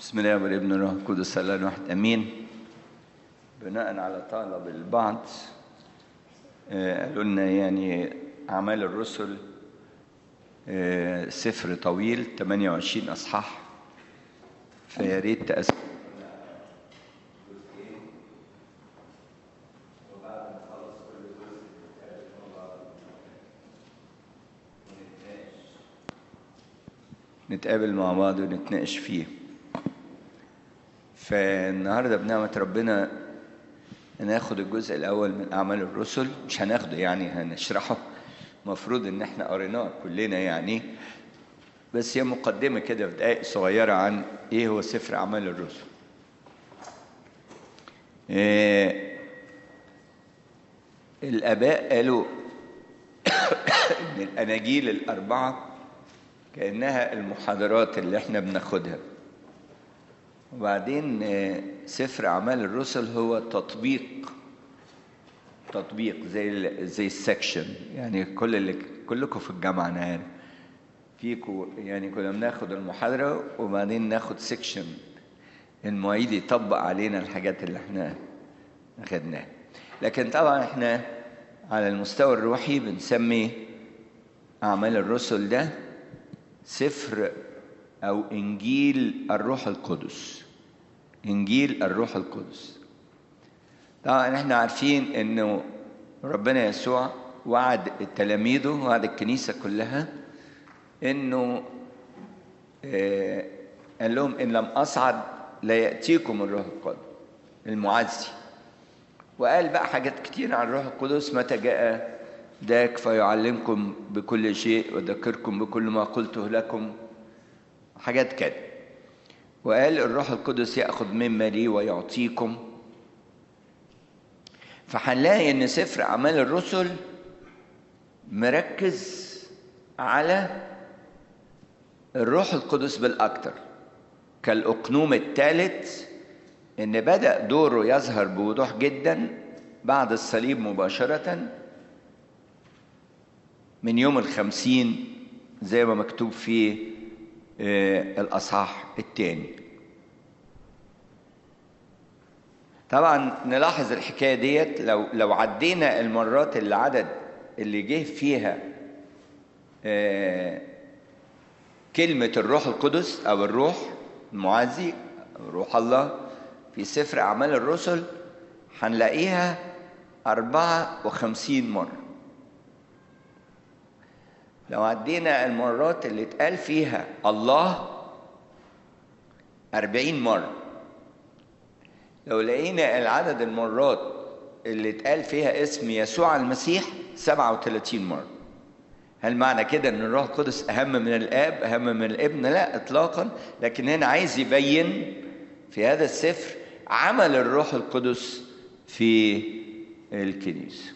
بسم الله والابن والروح القدس الله الواحد امين بناء على طلب البعض آه، قالوا لنا يعني اعمال الرسل آه، سفر طويل 28 اصحاح فيا ريت تقسم نتقابل مع بعض ونتناقش فيه فالنهارده بنعمة ربنا هناخد الجزء الأول من أعمال الرسل مش هناخده يعني هنشرحه المفروض إن إحنا قريناه كلنا يعني بس هي مقدمة كده في دقائق صغيرة عن إيه هو سفر أعمال الرسل. إيه الآباء قالوا إن الأناجيل الأربعة كأنها المحاضرات اللي إحنا بناخدها. وبعدين آه، سفر أعمال الرسل هو تطبيق تطبيق زي ال زي السكشن يعني كل اللي كلكم في الجامعة أنا عارف فيكم يعني كنا بناخد المحاضرة وبعدين ناخد سكشن المعيد يطبق علينا الحاجات اللي احنا أخدناها لكن طبعا احنا على المستوى الروحي بنسمي أعمال الرسل ده سفر أو إنجيل الروح القدس إنجيل الروح القدس طبعا احنا عارفين إنه ربنا يسوع وعد تلاميذه وعد الكنيسة كلها إنه آه، قال لهم إن لم أصعد لا يأتيكم الروح القدس المعزي وقال بقى حاجات كتير عن الروح القدس متى جاء ذاك فيعلمكم بكل شيء وذكركم بكل ما قلته لكم حاجات كده وقال الروح القدس ياخذ مما لي ويعطيكم فهنلاقي ان سفر اعمال الرسل مركز على الروح القدس بالاكثر كالاقنوم الثالث ان بدا دوره يظهر بوضوح جدا بعد الصليب مباشره من يوم الخمسين زي ما مكتوب في آه، الأصحاح الثاني طبعا نلاحظ الحكاية ديت لو لو عدينا المرات اللي عدد اللي جه فيها آه، كلمة الروح القدس أو الروح المعزي أو روح الله في سفر أعمال الرسل هنلاقيها أربعة وخمسين مرة لو عدينا المرات اللي اتقال فيها الله أربعين مرة لو لقينا العدد المرات اللي اتقال فيها اسم يسوع المسيح سبعة وثلاثين مرة هل معنى كده ان الروح القدس اهم من الاب اهم من الابن لا اطلاقا لكن هنا عايز يبين في هذا السفر عمل الروح القدس في الكنيسه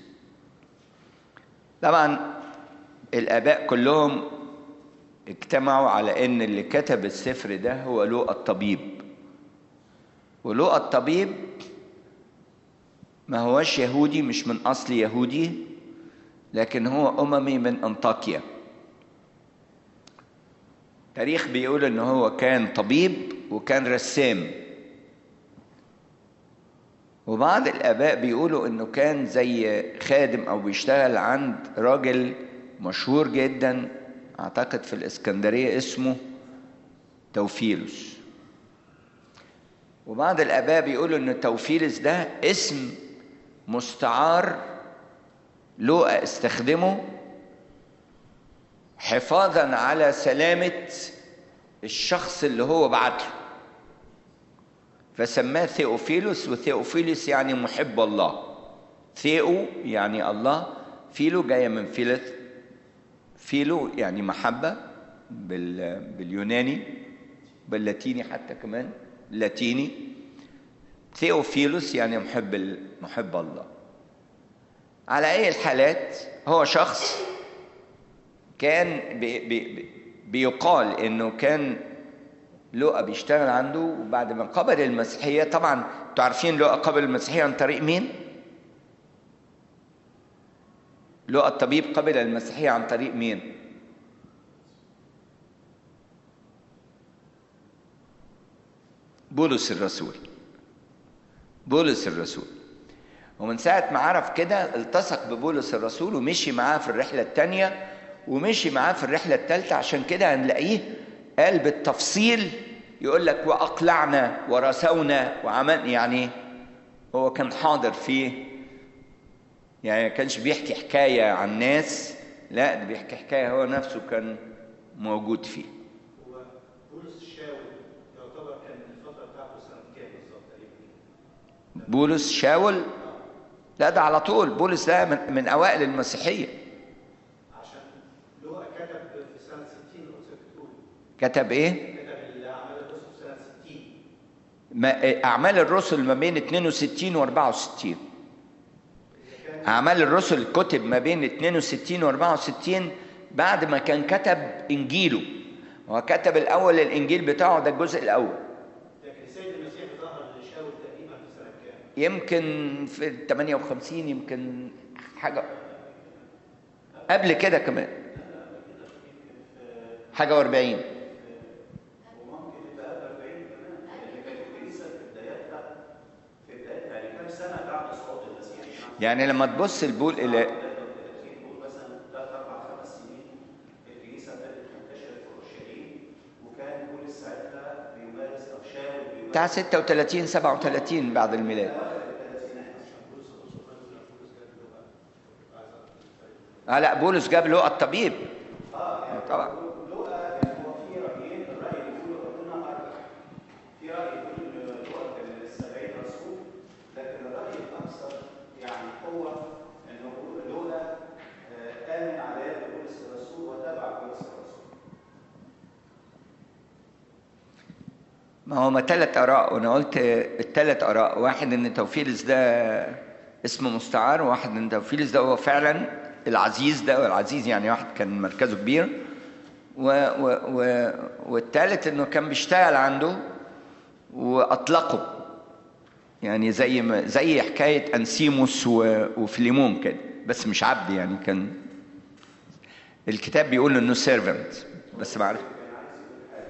طبعا الآباء كلهم اجتمعوا على إن اللي كتب السفر ده هو لوقا الطبيب ولوقا الطبيب ما هوش يهودي مش من أصل يهودي لكن هو أممي من أنطاكيا تاريخ بيقول إن هو كان طبيب وكان رسام وبعض الآباء بيقولوا إنه كان زي خادم أو بيشتغل عند راجل مشهور جدا اعتقد في الاسكندريه اسمه توفيلوس وبعض الاباء بيقولوا ان توفيلس ده اسم مستعار لوقا استخدمه حفاظا على سلامه الشخص اللي هو بعته فسماه ثيوفيلوس وثيوفيلوس يعني محب الله ثيو يعني الله فيلو جايه من فيلث فيلو يعني محبة بال... باليوناني باللاتيني حتى كمان لاتيني ثيوفيلوس يعني محب ال... محب الله على أي الحالات هو شخص كان بي... بي... بيقال إنه كان لوقا بيشتغل عنده وبعد ما قبل المسيحية طبعا انتوا عارفين لوقا قبل المسيحية عن طريق مين؟ لقى الطبيب قبل المسيحية عن طريق مين؟ بولس الرسول بولس الرسول ومن ساعة ما عرف كده التصق ببولس الرسول ومشي معاه في الرحلة الثانية ومشي معاه في الرحلة الثالثة عشان كده هنلاقيه قال بالتفصيل يقول لك وأقلعنا ورسونا وعمل يعني هو كان حاضر فيه يعني ما كانش بيحكي حكاية عن ناس لا ده بيحكي حكاية هو نفسه كان موجود فيه هو بولس الشاوي يعتبر كان الفترة بتاعته سنة كام بالظبط تقريبا؟ بولس شاول لا ده على طول بولس ده من, من أوائل المسيحية عشان لوقا كتب في سنة 60 لو كنت بتقول كتب إيه؟ كتب الأعمال الرسل في سنة 60 ما أعمال الرسل ما بين 62 و 64 إذا كان أعمال الرسل كتب ما بين 62 و 64 بعد ما كان كتب إنجيله هو كتب الأول الإنجيل بتاعه ده الجزء الأول لكن السيد المسيح ظهر لشاول تقريبا في سنة كام؟ يمكن في 58 يمكن حاجة قبل كده كمان حاجة و40 وممكن يبقى قبل 40 كمان لان كانت الكنيسه في بداياتها في بداياتها يعني كام سنه بعد صعود المسيح يعني لما تبص البول إلى 33 نقول مثلا ثلاث اربع خمس سنين الكنيسه ابتدت تنتشر في اورشليم وكان بولس ساعتها بيمارس او شاول بيمارس بتاع 36 37 بعد الميلاد اه لا بولس جاب له الطبيب طبعا لوقا كان هو في رايين الراي اللي بيقول ربنا ارجح في راي يقول ان لوقا كان من السبعين رسول لكن الراي الاكثر يعني هو انه لوقا آه، امن على يد بولس الرسول وتبع بولس الرسول ما هو ما ثلاث اراء وانا قلت الثلاث اراء واحد ان توفيلس ده اسم مستعار وواحد ان توفيلس ده هو فعلا العزيز ده والعزيز يعني واحد كان مركزه كبير و و و والثالث انه كان بيشتغل عنده واطلقه يعني زي ما زي حكايه انسيموس و- وفليمون كده بس مش عبد يعني كان الكتاب بيقول انه سيرفنت بس ما عارف كان عايز يقول حاجه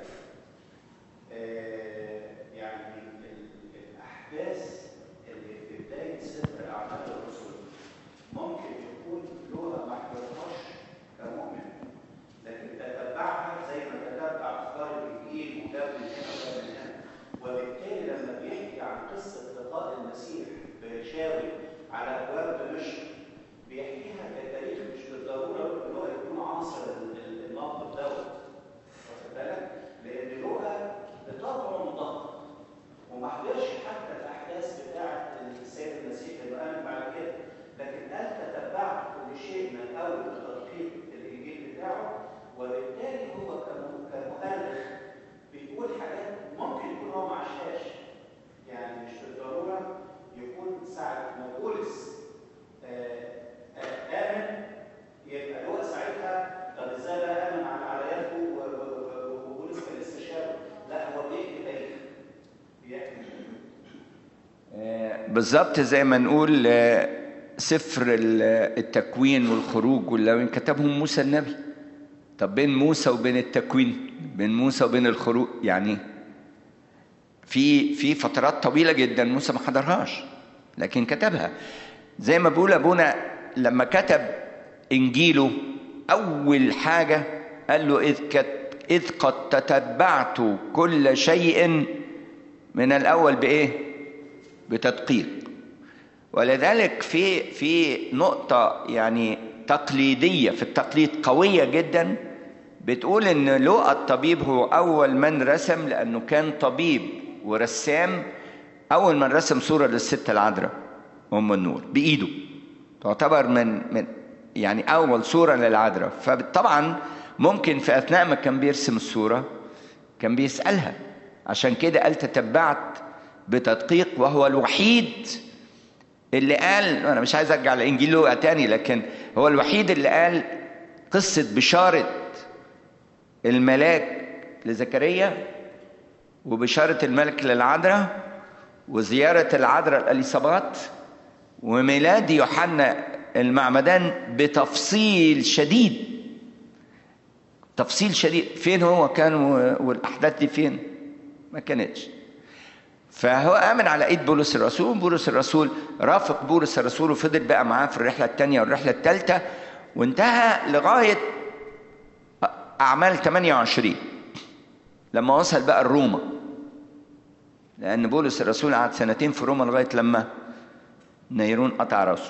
آه، يعني ال- الاحداث اللي في بدايه سفر اعمال الرسل ممكن يكون لوقا ما حضرهاش كمؤمن لكن تتبعها زي ما تتبع افكار الانجيل وجاب من هنا وجاب من هنا وبالتالي لما بيحكي عن قصه لقاء المسيح بشاول على ابواب دمشق بيحكيها كتاريخ مش بالضروره ان هو يكون عنصر ال- ال- الموقف دوت واخد بالك؟ لان لوقا بطبعه مدقق وما حضرش حتى الاحداث بتاعه السيد المسيح اللي قام بعد كده لكن قال تتبعت كل شيء من الاول بتدقيق الانجيل بتاعه وبالتالي هو كم- كمؤرخ بيقول حاجات ممكن يكون هو ما عاشهاش يعني مش بالضروره يكون ساعه ما بولس آه، آه، امن يبقى لوقا ساعتها طب ازاي بقى امن على على يده و- و- و- وبولس كان لسه شاب لا هو بيحكي تاريخ بيحكي آه، بالظبط زي ما نقول آه، سفر ال- التكوين والخروج واللوين كتبهم موسى النبي طب بين موسى وبين التكوين بين موسى وبين الخروج يعني في في فترات طويله جدا موسى ما حضرهاش لكن كتبها زي ما بيقول ابونا لما كتب انجيله اول حاجه قال له اذ كت اذ قد تتبعت كل شيء من الاول بايه بتدقيق ولذلك في في نقطة يعني تقليدية في التقليد قوية جدا بتقول ان لوقا الطبيب هو أول من رسم لأنه كان طبيب ورسام أول من رسم صورة للست العذراء أم النور بإيده تعتبر من من يعني أول صورة للعذراء فطبعا ممكن في أثناء ما كان بيرسم الصورة كان بيسألها عشان كده قال تتبعت بتدقيق وهو الوحيد اللي قال انا مش عايز ارجع لانجيل لوقا تاني لكن هو الوحيد اللي قال قصه بشاره الملاك لزكريا وبشاره الملك للعذراء وزياره العذراء الاليصابات وميلاد يوحنا المعمدان بتفصيل شديد تفصيل شديد فين هو كان و- والاحداث دي فين ما كانتش فهو آمن على إيد بولس الرسول بولس الرسول رافق بولس الرسول وفضل بقى معاه في الرحلة الثانية والرحلة الثالثة وانتهى لغاية أعمال 28 لما وصل بقى الروما لأن بولس الرسول قعد سنتين في روما لغاية لما نيرون قطع راسه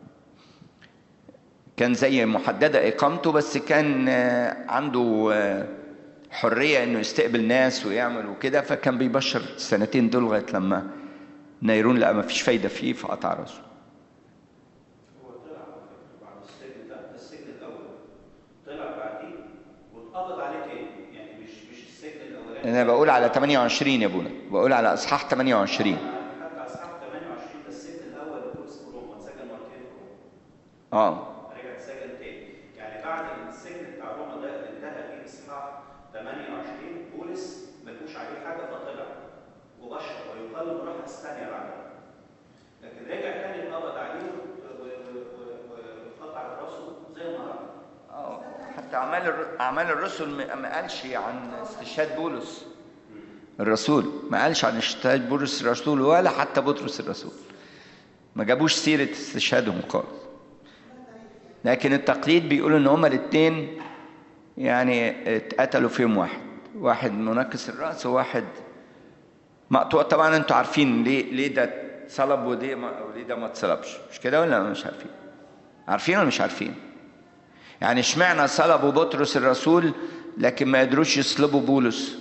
كان زي محددة إقامته بس كان عنده حرية إنه يستقبل ناس ويعمل وكده فكان بيبشر السنتين دول لغاية لما نيرون لقى ما فيش فايدة فيه فقطع راسه هو طلع على فكرة بعد السجن ده ده السجن الاول طلع بعديه واتقبض عليه تاني يعني مش مش السجن الاولاني أنا بقول على 28 يا ابونا بقول على إصحاح 28 حتى على الساعه 28 ده السجن الاول بولس في روما اتسجن مرتين في روما اه رجع اتسجن تاني يعني بعد السجن بتاع روما ده انتهى فيه اصحاح 28 بولس ملوش عليه حاجه فطلع وبشر ويقال انه راح اسبانيا بعدها لكن رجع تاني اتقبض عليه و- و- و- و- وقطع راسه زي ما راح آه. حتى أعمال الر- أعمال الرسل ما ما قالش عن استشهاد بولس الرسول ما قالش عن استشهاد بولس الرسول ولا حتى بطرس الرسول ما جابوش سيرة استشهادهم خالص لكن التقليد بيقول ان هما الاثنين يعني اتقتلوا في يوم واحد واحد منكس الرأس وواحد مقطوع طبعا انتوا عارفين ليه ليه ده اتصلب وليه ما وليه ده ما اتصلبش مش كده ولا مش عارفين عارفين ولا مش عارفين يعني اشمعنى صلبوا بطرس الرسول لكن ما قدروش يصلبوا بولس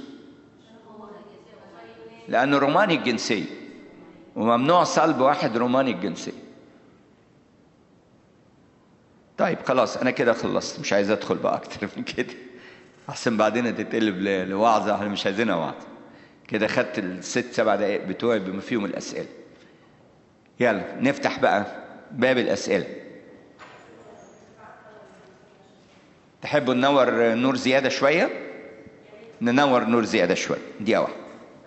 لانه روماني الجنسيه وممنوع صلب واحد روماني الجنسيه طيب خلاص انا كده خلصت مش عايز ادخل بقى اكتر من كده احسن بعدين تتقلب ل- لوعظه احنا مش عايزينها وعظه كده خدت الست سبع دقائق بتوعي بما فيهم الاسئله يلا نفتح بقى باب الاسئله تحبوا ننور نور زياده شويه ننور نور زياده شويه دقيقه واحده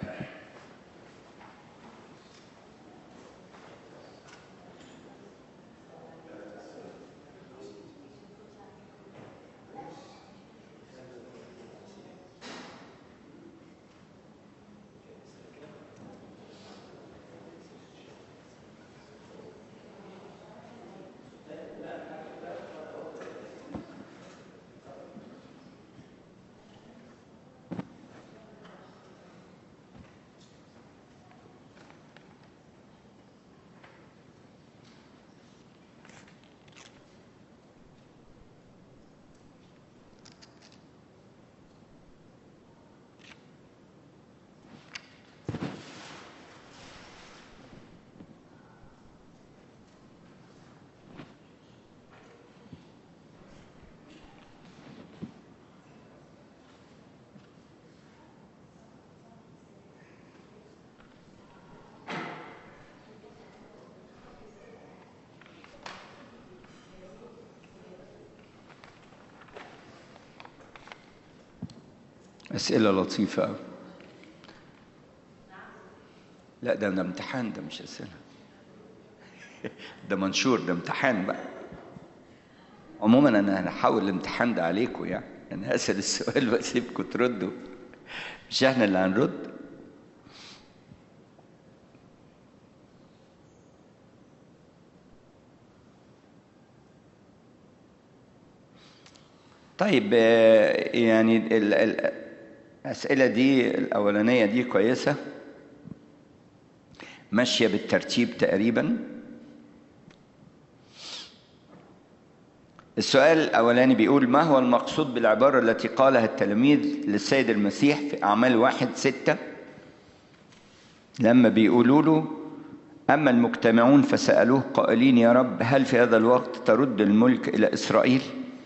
أسئلة لطيفة أوي. لا ده ده امتحان ده مش أسئلة ده منشور ده امتحان بقى عموما أنا هحاول الامتحان ده عليكم يعني أنا هسأل السؤال وأسيبكم تردوا مش إحنا اللي هنرد طيب آه، يعني ال- ال- الأسئلة دي الأولانية دي كويسة ماشية بالترتيب تقريبا السؤال الأولاني بيقول ما هو المقصود بالعبارة التي قالها التلاميذ للسيد المسيح في أعمال واحد ستة لما بيقولوا له أما المجتمعون فسألوه قائلين يا رب هل في هذا الوقت ترد الملك إلى إسرائيل؟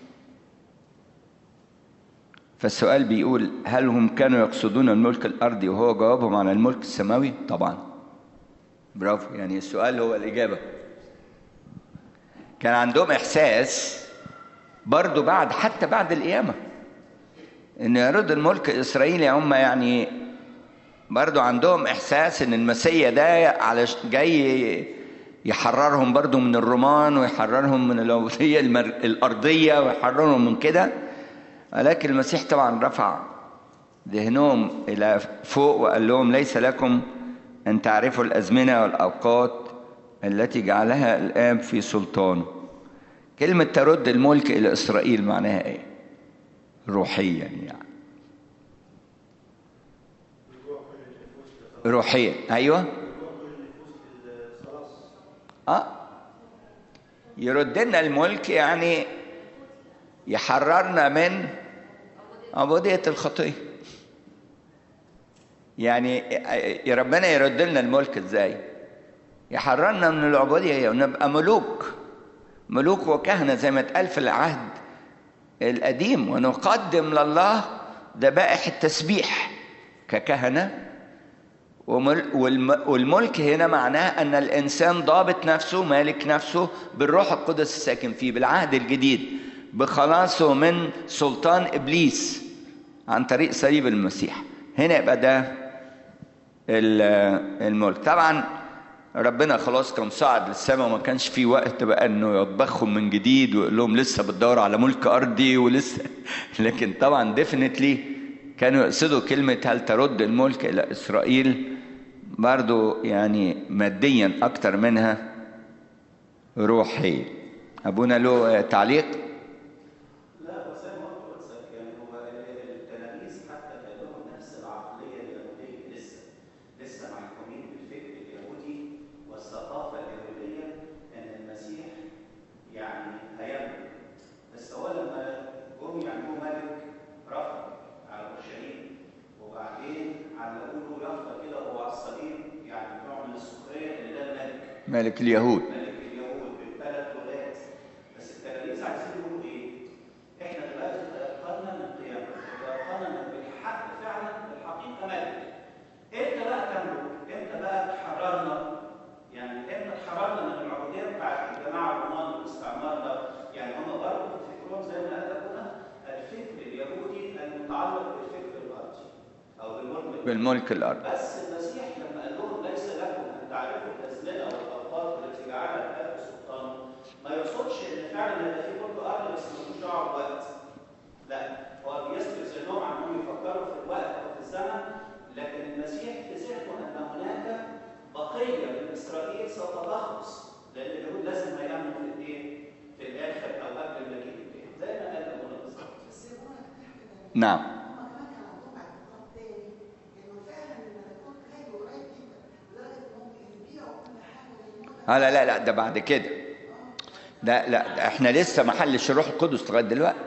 فالسؤال بيقول هل هم كانوا يقصدون الملك الأرضي وهو جوابهم على الملك السماوي؟ طبعا برافو يعني السؤال هو الإجابة كان عندهم إحساس برضو بعد حتى بعد القيامة إن يرد الملك الإسرائيلي هم يعني برضو عندهم إحساس إن المسيا ده على جاي يحررهم برضو من الرومان ويحررهم من العبودية المر- الأرضية ويحررهم من كده ولكن المسيح طبعا رفع ذهنهم إلى فوق وقال لهم ليس لكم أن تعرفوا الأزمنة والأوقات التي جعلها الآب في سلطانه كلمة ترد الملك إلى إسرائيل معناها إيه؟ روحيا يعني روحيا أيوه اه يرد لنا الملك يعني يحررنا من عبودية الخطية يعني يا ربنا يرد لنا الملك ازاي يحررنا من العبودية ونبقى ملوك ملوك وكهنة زي ما اتقال في العهد القديم ونقدم لله ذبائح التسبيح ككهنه والملك هنا معناه أن الإنسان ضابط نفسه مالك نفسه بالروح القدس الساكن فيه بالعهد الجديد بخلاصه من سلطان إبليس عن طريق صليب المسيح هنا يبقى ده الملك طبعا ربنا خلاص كان صعد للسماء وما كانش في وقت بقى انه يطبخهم من جديد ويقول لهم لسه بتدوروا على ملك ارضي ولسه لكن طبعا ديفنتلي كانوا يقصدوا كلمة هل ترد الملك إلى إسرائيل برضو يعني ماديا أكتر منها روحيا أبونا له تعليق لا وزي ما قلت قدسك يعني هو التلاميذ حتى كان لهم نفس العقليه اليهوديه لسه لسه محكومين بالفكر اليهودي والثقافه اليهوديه ان المسيح يعني هيملك بس هو لما جم يعملوا ملك رفض على اورشليم وبعدين علقوا له يافطه كده وهو على الصليب يعني نوع من السخريه ان ده الملك ملك اليهود ملك اليهود بالثلاث لغات بس التلاميذ عايزين يقولوا ايه؟ احنا دلوقتي تيقنا من قيامه تيقنا من بالحق فعلا بالحقيقه ملك امتى بقى تملك؟ امتى بقى تحررنا؟ يعني امتى تحررنا من العبوديه بتاعت الجماعه الرومان والاستعمار ده؟ يعني هم برضه في فكرهم زي ما قال ابونا الفكر اليهودي المتعلق بالفكر الارضي او بالملك بالملك الأرض بس المسيح لما قال لهم ليس لكم ان تعرفوا الازمنه والاوقات التي جعلها الاب سلطانه ما يقصدش ان فعلا هيبقى في ملك ارض بس ملوش دعوه بوقت لا هو بيسلك ذهنهم عنهم يفكروا في الوقت او في الزمن لكن المسيح في ذهنه ان هناك بقيه من اسرائيل سوف تخلص لان اليهود لازم هيعملوا في الايه؟ في الاخر او قبل المجيء التاني زي ما قال ابونا بالظبط بس هو نعم هما كمان كان عندهم اعتقاد تاني انه فعلا الملكوت جاي قريب جدا لدرجه انهم يبيعوا كل حاجه للملك آه لا لا لا ده بعد كده ده لا ده احنا لسه ما حلش الروح القدس لغايه دلوقتي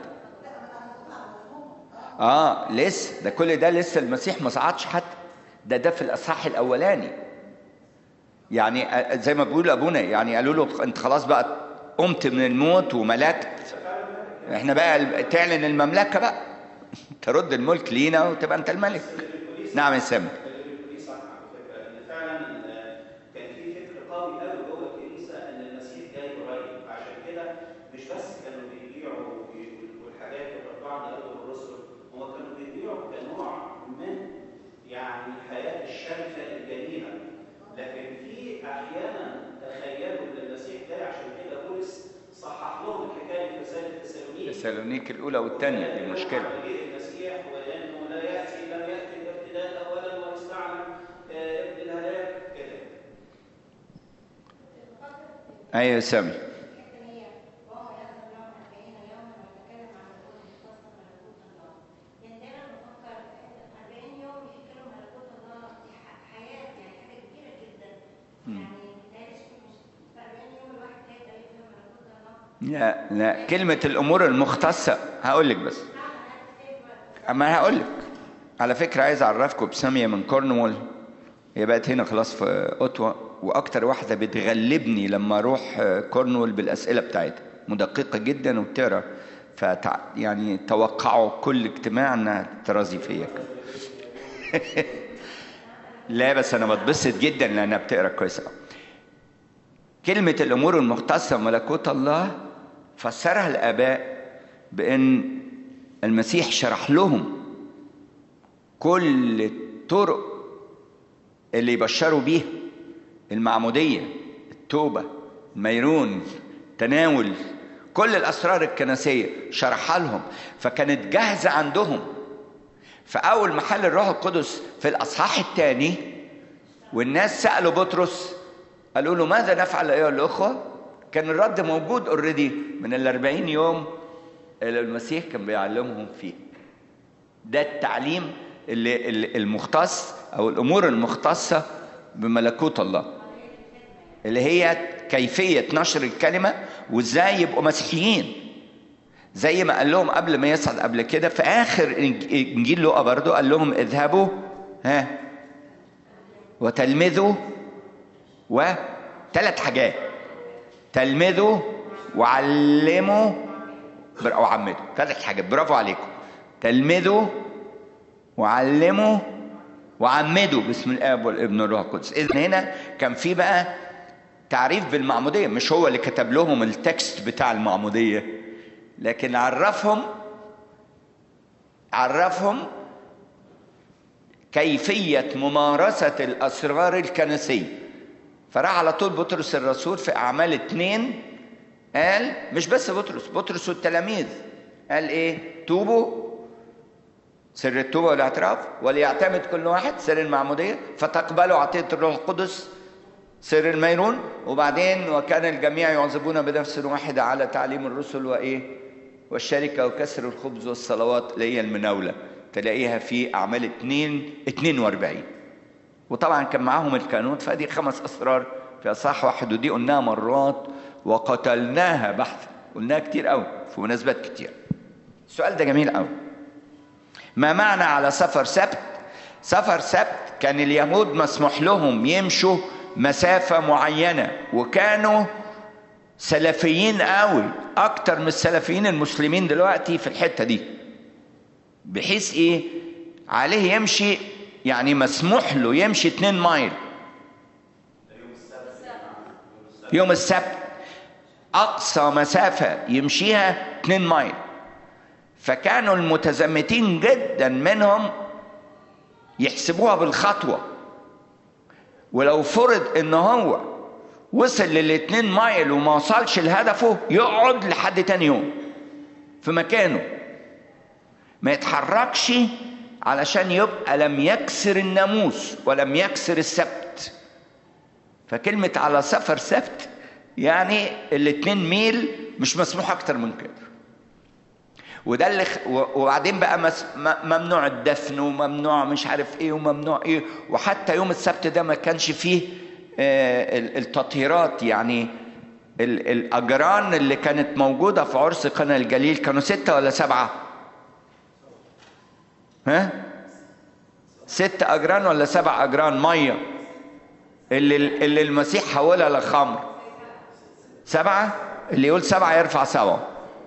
اه لسه ده كل ده لسه المسيح ما صعدش حتى ده ده في الاصحاح الاولاني يعني آه، زي ما بيقول ابونا يعني قالوا له انت خلاص بقى قمت من الموت وملكت احنا بقى تعلن المملكه بقى ترد الملك لينا وتبقى انت الملك نعم يا سامي اللي صح على فكره ان فعلا آه، كان في فكر قوي قوي جوه الكنيسه ان المسيح جاي قريب عشان كده مش بس كانوا بيبيعوا وبي- والحاجات والاربعه نقلوا الرسل هم كانوا بيبيعوا كنوع من يعني الحياه الشرفه الجميله لكن في احيانا تخيلوا ان المسيح جاي عشان كده بولس صحح لهم الحكايه في رساله تسالونيك تسالونيك الاولى والثانيه دي مشكله عليه المسيح وانه لا ياتي لم ياتي الابتداء اولا ويستعلم آه، ابن الهلاك كده ايوه يا سامي لا لا كلمة الأمور المختصة هقول لك بس أما هقول لك على فكرة عايز أعرفكم بسامية من كورنوول هي بقت هنا خلاص في أوتوا وأكتر واحدة بتغلبني لما أروح كورنوول بالأسئلة بتاعتها مدققة جدا وبتقرا فتع... يعني توقعوا كل اجتماع انها ترازي فيا كده. لا بس انا بتبسط جدا لانها بتقرا كويس قوي كلمة الأمور المختصة بملكوت الله فسرها الآباء بأن المسيح شرح لهم كل الطرق اللي يبشروا بيها المعمودية التوبة الميرون تناول كل الأسرار الكنسية شرحها لهم فكانت جاهزة عندهم فأول محل الروح القدس في الأصحاح الثاني والناس سالوا بطرس قالوا له ماذا نفعل ايها الاخوه كان الرد موجود اوريدي من الأربعين يوم اللي المسيح كان بيعلمهم فيه ده التعليم اللي اللي- المختص او الامور المختصه بملكوت الله اللي هي كيفيه نشر الكلمه وازاي يبقوا مسيحيين زي ما قال لهم قبل ما يصعد قبل كده في اخر إنج- انجيل لوقا برضو قال لهم اذهبوا ها وتلمذوا وثلاث حاجات تلمذوا وعلموا بر- او عمدوا ثلاث حاجات برافو عليكم تلمذوا وعلموا وعمدوا باسم الاب والابن والروح القدس اذا هنا كان في بقى تعريف بالمعموديه مش هو اللي كتب لهم التكست بتاع المعموديه لكن عرفهم عرفهم كيفيه ممارسه الاسرار الكنسيه فراح على طول بطرس الرسول في اعمال اتنين قال مش بس بطرس بطرس والتلاميذ قال ايه توبوا سر التوبه والاعتراف وليعتمد كل واحد سر المعموديه فتقبلوا عطيه الروح القدس سر الميرون وبعدين وكان الجميع يعذبون بنفس واحدة على تعليم الرسل وإيه والشركة وكسر الخبز والصلوات اللي هي المناولة تلاقيها في أعمال 2 42 وطبعا كان معاهم الكانون فدي خمس أسرار في أصح واحد ودي قلناها مرات وقتلناها بحثا قلناها كتير قوي في مناسبات كتير السؤال ده جميل قوي ما معنى على سفر سبت سفر سبت كان اليهود مسموح لهم يمشوا مسافة معينة وكانوا سلفيين قوي اكتر من السلفيين المسلمين دلوقتي في الحتة دي بحيث ايه عليه يمشي يعني مسموح له يمشي 2 مايل يوم السبت اقصى مسافة يمشيها 2 مايل فكانوا المتزمتين جدا منهم يحسبوها بالخطوة ولو فرض ان هو وصل للاتنين مايل وما وصلش لهدفه يقعد لحد تاني يوم في مكانه ما يتحركش علشان يبقى لم يكسر الناموس ولم يكسر السبت فكلمة على سفر سبت يعني الاتنين ميل مش مسموح اكتر من كده وده اللي خ... وبعدين بقى مس... ممنوع الدفن وممنوع مش عارف ايه وممنوع ايه وحتى يوم السبت ده ما كانش فيه آه التطهيرات يعني ال... الاجران اللي كانت موجوده في عرس قنا الجليل كانوا سته ولا سبعه؟ ها؟ ست اجران ولا سبع اجران ميه اللي اللي المسيح حولها لخمر سبعه اللي يقول سبعه يرفع سبعه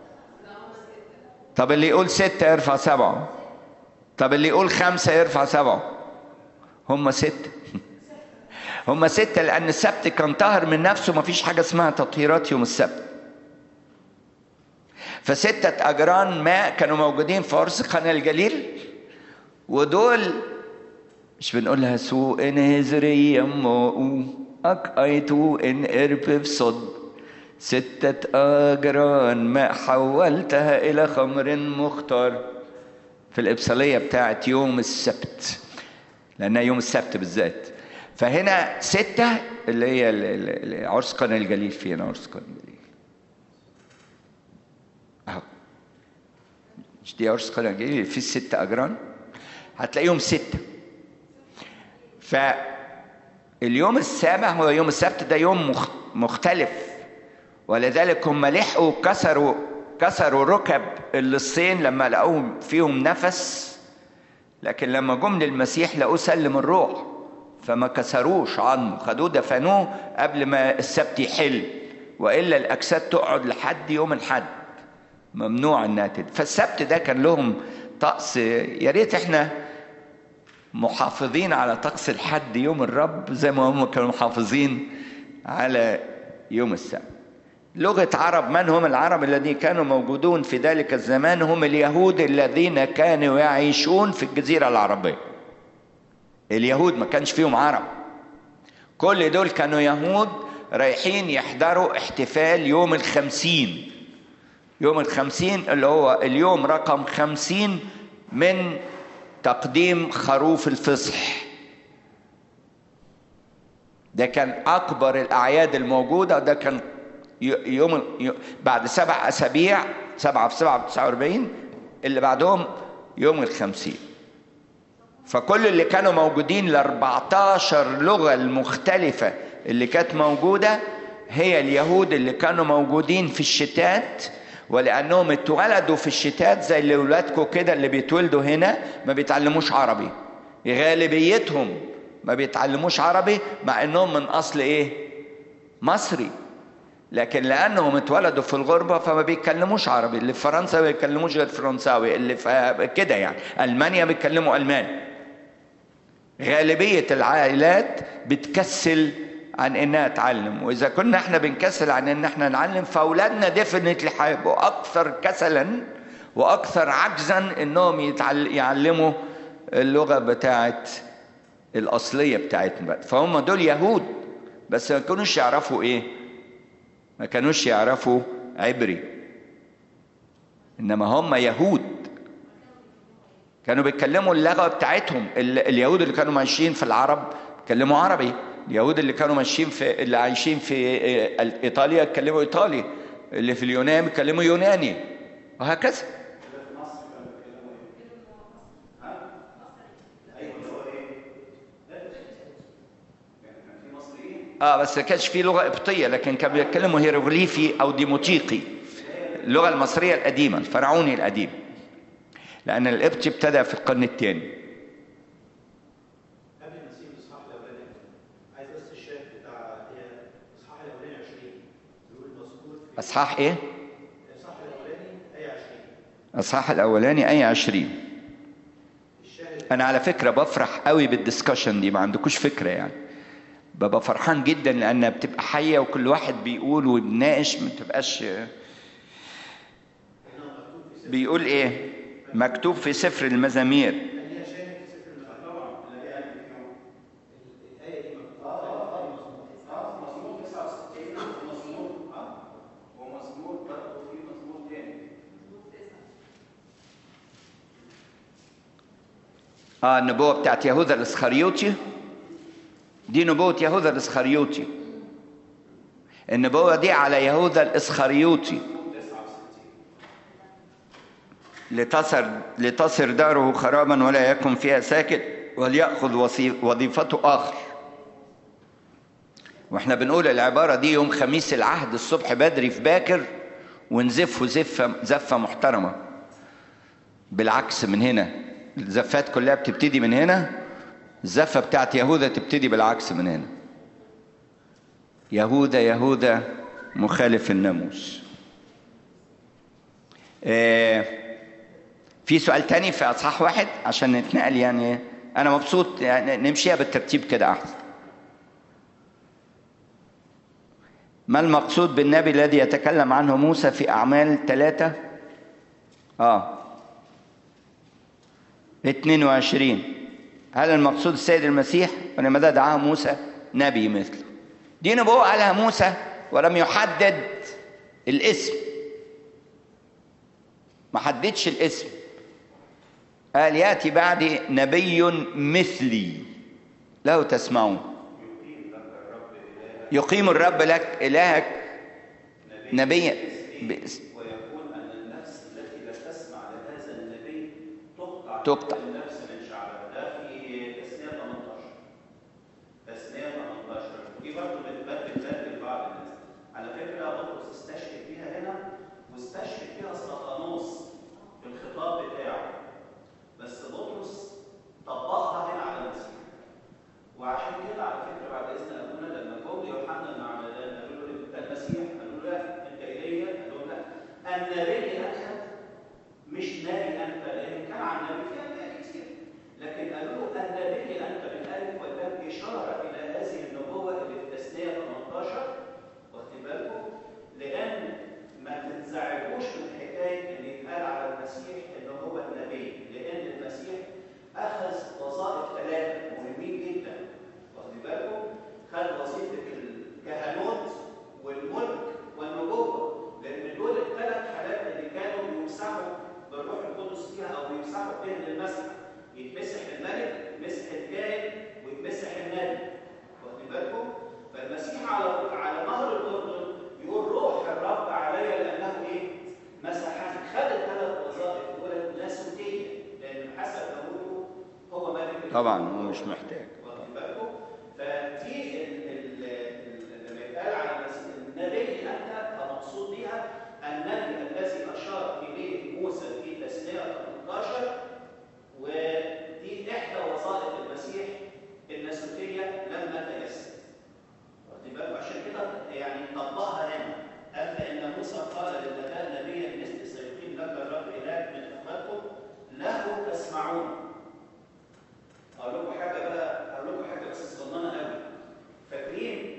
طب اللي يقول ستة يرفع سبعة طب اللي يقول خمسة يرفع سبعة هم ستة هم ستة لأن السبت كان طاهر من نفسه ما فيش حاجة اسمها تطهيرات يوم السبت فستة أجران ماء كانوا موجودين في عرس قنا الجليل ودول مش بنقولها سوء إن هزري يمو أك أيتو إن إرب صد ستة أجران ما حولتها إلى خمر مختار في الإبصالية بتاعت يوم السبت لأنها يوم السبت بالذات فهنا ستة اللي هي عرس قنا الجليل فينا عرس قنا الجليل أهو مش دي عرس قنا الجليل في ستة أجران هتلاقيهم ستة فاليوم السابع هو يوم السبت ده يوم مختلف ولذلك هم لحقوا كسروا كسروا ركب اللصين لما لقوهم فيهم نفس لكن لما جم للمسيح لقوه سلم الروح فما كسروش عنه خدوه دفنوه قبل ما السبت يحل والا الاجساد تقعد لحد يوم الحد ممنوع انها تد فالسبت ده كان لهم طقس يا ريت احنا محافظين على طقس الحد يوم الرب زي ما هم كانوا محافظين على يوم السبت لغة عرب من هم العرب الذين كانوا موجودون في ذلك الزمان هم اليهود الذين كانوا يعيشون في الجزيرة العربية اليهود ما كانش فيهم عرب كل دول كانوا يهود رايحين يحضروا احتفال يوم الخمسين يوم الخمسين اللي هو اليوم رقم خمسين من تقديم خروف الفصح ده كان اكبر الاعياد الموجوده وده كان ي- يوم ي- بعد سبع اسابيع سبعه في سبعه ب 49 اللي بعدهم يوم الخمسين فكل اللي كانوا موجودين ال 14 لغه المختلفه اللي كانت موجوده هي اليهود اللي كانوا موجودين في الشتات ولانهم اتولدوا في الشتات زي اللي ولادكم كده اللي بيتولدوا هنا ما بيتعلموش عربي غالبيتهم ما بيتعلموش عربي مع انهم من اصل ايه مصري لكن لانهم اتولدوا في الغربه فما بيتكلموش عربي اللي في فرنسا ما بيتكلموش غير فرنساوي اللي في كده يعني المانيا بيتكلموا الماني غالبيه العائلات بتكسل عن انها تعلم واذا كنا احنا بنكسل عن ان احنا نعلم فاولادنا ديفنتلي هيبقوا اكثر كسلا واكثر عجزا انهم يتعل- يعلموا اللغه بتاعت الاصليه بتاعتنا بقى. فهم دول يهود بس ما كانوش يعرفوا ايه ما كانوش يعرفوا عبري انما هم يهود كانوا بيتكلموا اللغه بتاعتهم ال- اليهود اللي كانوا ماشيين في العرب بيتكلموا عربي اليهود اللي كانوا ماشيين في اللي عايشين في إيه، ايطاليا يتكلموا ايطالي اللي في اليونان بيتكلموا يوناني وهكذا اللي في مصر كانوا بيتكلموا ايه؟ ها؟ ايوه اللي هو ايه؟ لا يعني كان في مصريين اه بس ما كانش في لغه قبطيه لكن كانوا بيتكلموا هيروغليفي او ديموتيقي اللغه المصريه القديمه الفرعوني القديم لان القبطي ابتدى في القرن الثاني قبل ما نسيب الاصحاح الاولاني عايز بس الشاهد بتاع هي الاصحاح الاولاني 20 بيقول مذكور في اصحاح ايه الاصحاح الاولاني ايه 20 اصحاح الاولاني اي 20 الشاهد انا على فكره بفرح قوي بالدسكشن دي ما عندكوش فكره يعني ببقى فرحان جدا لانها بتبقى حيه وكل واحد بيقول وبيناقش ما تبقاش بيقول ايه مكتوب في سفر المزامير ليها شاهد في سفر المزامير طبعا اللي هي قلبي فيهم الايه دي مكتوبه اه مزمور 69 ومزمور اه ومزمور برضه في مزمور تاني اه النبوة بتاعت يهوذا الاسخريوطي دي نبوة يهوذا الاسخريوطي النبوة دي على يهوذا الاسخريوطي لتصر لتصر داره خرابا ولا يكن فيها ساكن وليأخذ وصي- وظيفته آخر واحنا بنقول العبارة دي يوم خميس العهد الصبح بدري في باكر ونزفه زفة زفة محترمة بالعكس من هنا الزفات كلها بتبتدي من هنا الزفة بتاعت يهوذا تبتدي بالعكس من هنا يهوذا يهوذا مخالف الناموس آه، في سؤال تاني في اصحاح واحد عشان نتنقل يعني انا مبسوط يعني نمشيها بالترتيب كده احسن ما المقصود بالنبي الذي يتكلم عنه موسى في اعمال ثلاثة اه 22 هل المقصود السيد المسيح ولماذا دعاه موسى نبي مثله دي نبوة قالها موسى ولم يحدد الاسم ما حددش الاسم قال ياتي بعدي نبي مثلي له تسمعون يقيم الرب لك الهك نبيا باسم ويكون ان النفس التي لا تسمع لهذا النبي تقطع تقطع. النفس من شعبها ده في تثنيه 18 تثنيه 18 ودي برضه بتبدل بدل بعض الناس على فكره بطرس استشهد فيها هنا واستشهد فيها استفانوس في الخطاب بتاعه بس بطرس طبقها هنا على المسيح وعشان كده على فكره بعد اذن ابونا لما جم يوحنا المعمدان قالوا له انت المسيح قالوا له لا انت ايليا قالوا له لا النبي انت مش نبي انت لان كان عن نبي في انبياء كتير طبعا هو مش محتاج واخدين بالكم؟ فدي ال- ال- ال- لما يتقال على المس- النبي انت فمقصود بها النبي الذي اشار اليه موسى في تسميه 18 ودي احدى وظائف المسيح الناسوتيه لما تجسد. واخدين بالكم؟ عشان كده يعني طبقها هنا قال فان موسى قال للاباء نبيا مثل سيقيم لك الرب الهك من اخواتكم له تسمعون اقول لكم حاجه بقى اقول لكم حاجه بس صغننه قوي فاكرين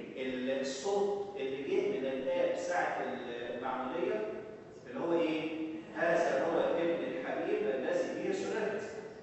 الصوت اللي جه من الاب ساعه المعموديه اللي هو ايه؟ هذا هو ابن الحبيب الذي به سررت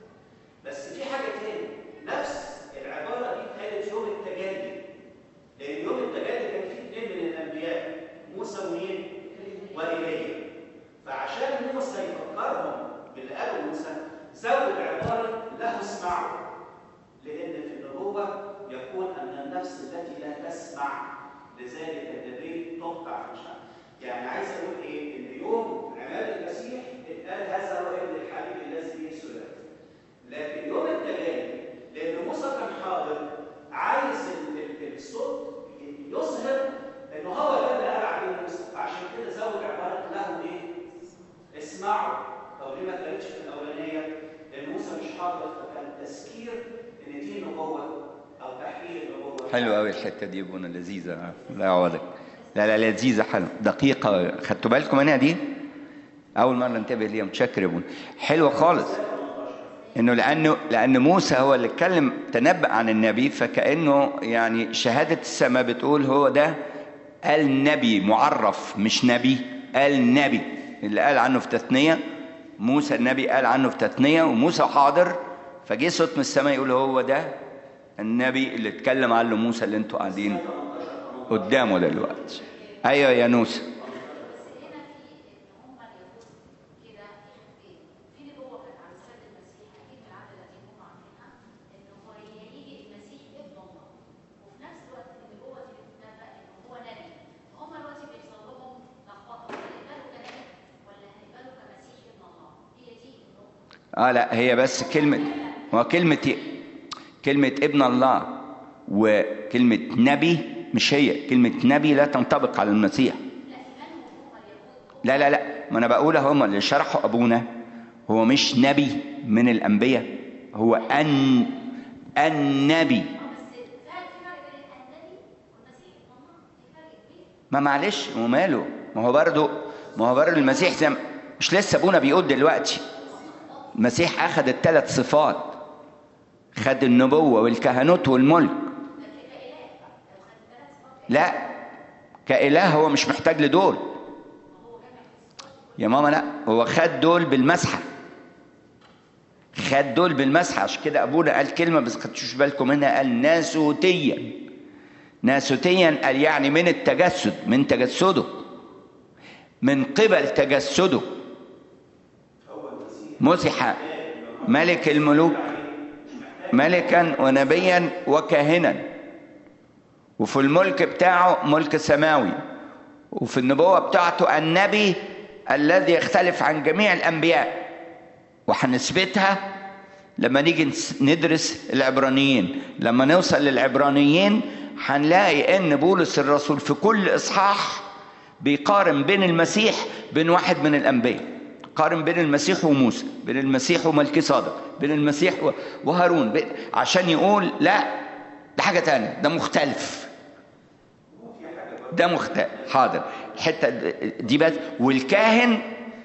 بس في حاجه تاني نفس العباره دي اتقالت يوم التجلي لان يوم التجلي كان فيه اثنين من الانبياء موسى ومين؟ وايليا فعشان موسى يفكرهم باللي قاله موسى زود عباره له اسمعوا لأن في النبوة يقول أن النفس التي لا تسمع لذلك النبي تقطع من شعب. يعني عايز أقول إيه؟ إن يوم عماد المسيح اتقال هذا هو ابن الحبيب الذي به سلالة. لكن يوم التجلي لأن موسى كان حاضر عايز ال- ال- الصوت يظهر إن هو ده اللي قال عليه موسى، فعشان كده زود عبارة له إيه؟ اسمعوا. طب ليه ما اتقالتش في الأولانية؟ لأن موسى مش حاضر فكان تذكير ان دي نبوه او تحقيق النبوه حلو قوي الحته دي بونا لذيذه لا يعوضك لا لا لذيذه حلو دقيقه خدتوا بالكم منها دي اول مره انتبه ليها متشكر يا بونا حلوه خالص انه لانه لان موسى هو اللي اتكلم تنبأ عن النبي فكانه يعني شهاده السماء بتقول هو ده قال نبي معرف مش نبي قال نبي اللي قال عنه في تثنيه موسى النبي قال عنه في تثنيه وموسى حاضر فجه صوت من السماء يقول هو ده النبي اللي اتكلم عنه موسى اللي انتوا قاعدين قدامه دلوقتي ايوه يا نوسه بس هنا في ان هم اليهود كده في في نبوه كانت عن السيد المسيح اكيد من العاده التي هم عارفينها ان هو هيجي المسيح ابن الله وفي نفس الوقت النبوه دي بتتنبأ ان هو نبي فهم دلوقتي بيحصل لهم لخبطه هنقبله كنبي ولا هنقبله كمسيح ابن الله هي دي النقطه اه لا هي بس كلمة هو كلمة كلمة ابن الله وكلمة نبي مش هي كلمة نبي لا تنطبق على المسيح لا لا لا ما انا بقول هم اللي شرحوا ابونا هو مش نبي من الانبياء هو ان النبي بس فعلا في فرق بين النبي والمسيح ابن الله في فرق كبير ما معلش وماله ما هو برضه ما هو برضه المسيح زي ما- مش لسه ابونا بيقول دلوقتي المسيح اخذ الثلاث صفات خد النبوة والكهنوت والملك لا كإله هو مش محتاج لدول يا ماما لا هو خد دول بالمسحة خد دول بالمسحة عشان كده أبونا قال كلمة بس خدتوش بالكم منها قال ناسوتيا ناسوتيا قال يعني من التجسد من تجسده من قبل تجسده مسح ملك الملوك ملكا ونبيا وكاهنا وفي الملك بتاعه ملك سماوي وفي النبوة بتاعته النبي الذي يختلف عن جميع الأنبياء وهنثبتها لما نيجي نس- ندرس العبرانيين لما نوصل للعبرانيين هنلاقي ان بولس الرسول في كل اصحاح بيقارن بين المسيح بين واحد من الانبياء قارن بين المسيح وموسى بين المسيح وملكي صادق بين المسيح و- وهارون بين- عشان يقول لا ده حاجه تانية ده مختلف ده مختلف حاضر الحته دي بس والكاهن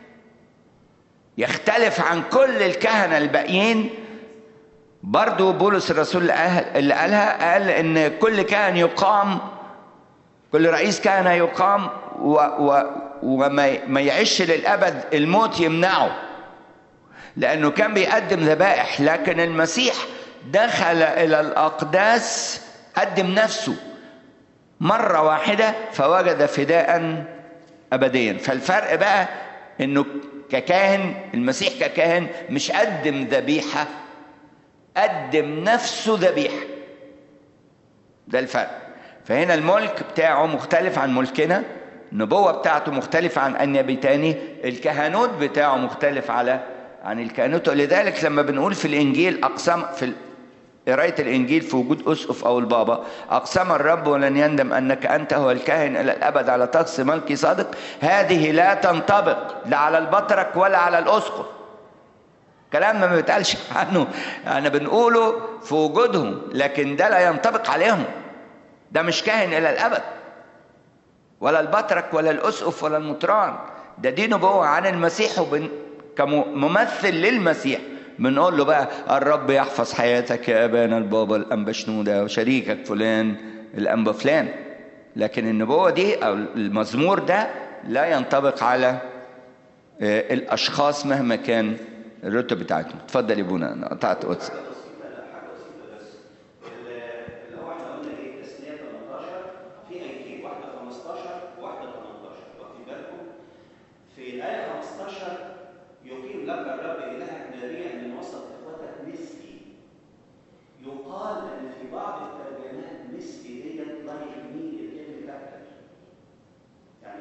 يختلف عن كل الكهنه الباقيين برضو بولس الرسول اللي قال- اللي قالها قال ان كل كاهن يقام كل رئيس كهنه يقام و و وما ما يعيش للابد الموت يمنعه لانه كان بيقدم ذبائح لكن المسيح دخل الى الاقداس قدم نفسه مره واحده فوجد فداء ابديا فالفرق بقى انه ككاهن المسيح ككاهن مش قدم ذبيحه قدم نفسه ذبيحه ده الفرق فهنا الملك بتاعه مختلف عن ملكنا النبوة بتاعته مختلفة عن النبي تاني الكهنوت بتاعه مختلف على عن الكهنوت ولذلك لما بنقول في الإنجيل أقسام في ال- قراية الإنجيل في وجود أسقف أو البابا أقسم الرب ولن يندم أنك أنت هو الكاهن إلى الأبد على طقس ملكي صادق هذه لا تنطبق لا على البطرك ولا على الأسقف كلام ما بيتقالش عنه أنا بنقوله في وجودهم لكن ده لا ينطبق عليهم ده مش كاهن إلى الأبد ولا البطرك ولا الأسقف ولا المطران ده دي نبوة عن المسيح وبن... كممثل للمسيح بنقول له بقى الرب يحفظ حياتك يا ابانا البابا الانبا شنوده وشريكك فلان الانبا فلان لكن النبوه دي او المزمور ده لا ينطبق على آه، الاشخاص مهما كان الرتب بتاعتهم اتفضل يا ابونا انا قطعت قدس حاجه بسيطه لا حاجه بسيطه بس ال- اللي هو احنا قلنا ايه تسنيه 18 في ايتين واحده 15 وواحده 18 واخدين بالكم في الايه 15 يقيم لك الرب الهك نبيا من وسط اخوتك مثلي يقال ان في بعض الترجمات مثلي ديت لا يهمني الكلمه كابتن يعني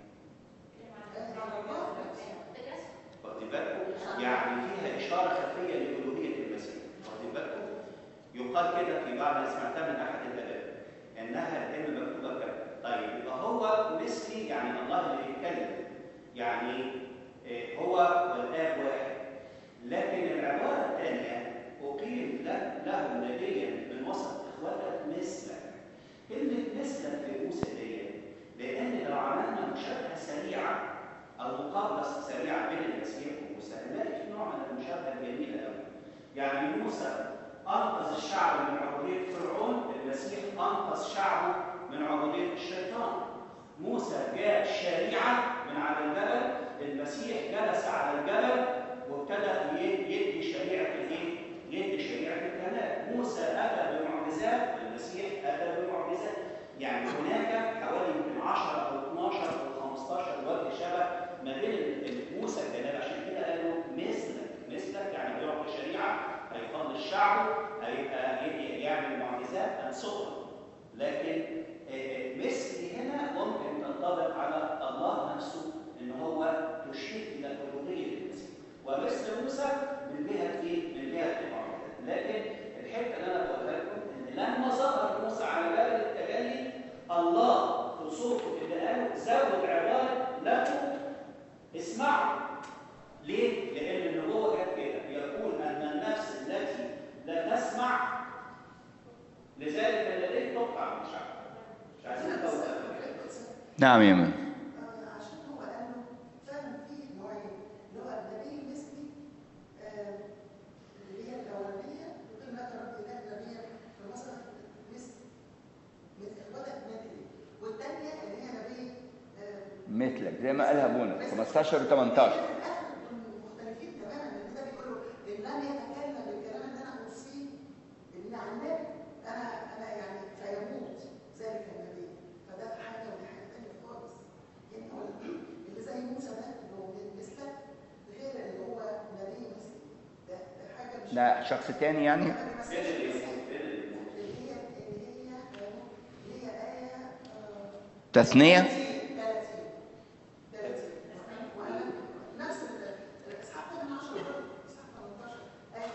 واخدين بالكم؟ يعني فيها إشارة خفية لألوهية المسيح، واخدين بالكم؟ يقال كده في بعض أنا سمعتها من أحد الآباء إنها الكلمة مكتوبة كده، طيب يبقى هو مثلي يعني الله اللي بيتكلم، يعني آه، هو والآب واحد، لكن العبارة الثانية أقيم له له نبيا من وسط إخوتك مثلك. كلمة مثلك في موسى ديت لأن لو عملنا مشابهة سريعة أو مقابلة سريعة بين المسيح وموسى هنلاقي في نوع من المشابهة الجميلة أوي. يعني موسى أنقذ الشعب من عبودية فرعون، المسيح أنقذ شعبه من عبودية الشيطان. موسى جاء الشريعة من على الجبل، المسيح جلس على الجبل وابتدأ ي- يدي شريعة الإيه؟ يدي شريعة الكلام. موسى أتى بمعجزات، المسيح أتى بمعجزات. يعني هناك حوالي يمكن 10 أو 12 أو 15 وجه شبه ما بين ال- ال- موسى الكلام عشان كده قالوا مثلك مثلك يعني بيعطي شريعه هيفضل الشعب هيبقى ي- يعمل معجزات انصفها لكن آه، آه، مثل هنا ممكن تنطبق على الله نفسه ان هو تشير الى الالوهيه المسيح ومثل موسى من جهه ايه؟ من جهه المعجزات لكن الحته اللي انا بقولها لكم ان لما ظهر موسى على جبل التجلي الله في صوته اللي قاله زود عباره له اسمعوا ليه؟ لأن النبوة جت كده يقول أن النفس التي لا تسمع لذلك الذي تقطع من شعب مش عايزين نتوقف نعم يا من عشان هو لانه فعلا في نوعين اللي هو النبي المثلي آه، اللي هي الاولانيه يقول لك رب اله نبيا في مصر مثل مثل اخواتك مثلي والثانيه اللي هي نبي آه، مثلك زي ما قالها ابونا 15 و 18 مختلفين تماما ان ده بيقولوا ان لم يتكلم بالكلام اللي انا اوصيه ان عن النبي انا انا يعني فيموت ذلك النبي فده حاجه ودي حاجه ثانيه خالص يعني هو اللي زي موسى ده اللي هو مثلك غير اللي هو نبي مثلي ده ده حاجه مش ده شخص تاني يعني ما بيمثلش المسيح. اللي هي اللي هي اللي هي ايه آه، تثنية 30 30 وأنا نفس ال- الإصحاح 18 برضه، إصحاح 18 آية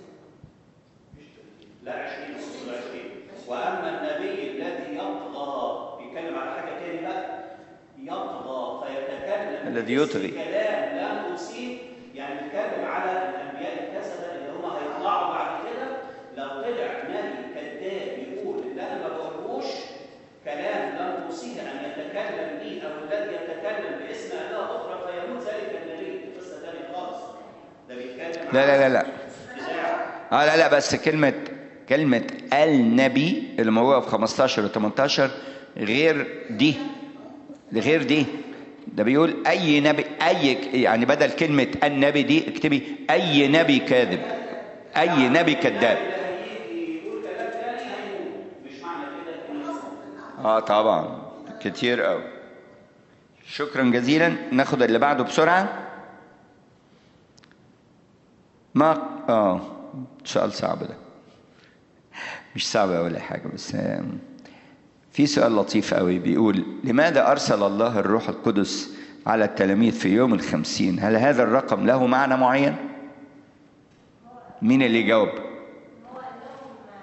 30 لا 20 أصل 20 وأما النبي الذي يطغى بيتكلم على حاجة تاني بقى يطغى فيتكلم الذي باسم يطغي. كلام لا نصيب يعني بيتكلم على الأنبياء الكسبة اللي هم هيطلعوا بعد كده لو طلع نبي كذاب يقول اللي أنا ما بقولهوش كلام لم توصيه أن يتكلم به أو الذي يتكلم باسم آلهة أخرى فيموت ذلك النبي دي قصة تانية خالص ده بيتكلم لا لا لا لا بتاع اه لا لا بس كلمة كلمة النبي اللي موجودة في 15 و 18 غير دي غير دي ده بيقول أي نبي أي يعني بدل كلمة النبي دي اكتبي أي نبي كاذب أي نبي كذاب هيجي يقول كلام تاني هيموت مش معنى كده انه اه طبعا كتير قوي شكرا جزيلا ناخد اللي بعده بسرعة ما اه سؤال صعب ده مش صعب ولا حاجة بس آم، في سؤال لطيف قوي بيقول لماذا أرسل الله الروح القدس على التلاميذ في يوم الخمسين هل هذا الرقم له معنى معين مين اللي يجاوب هو قال لهم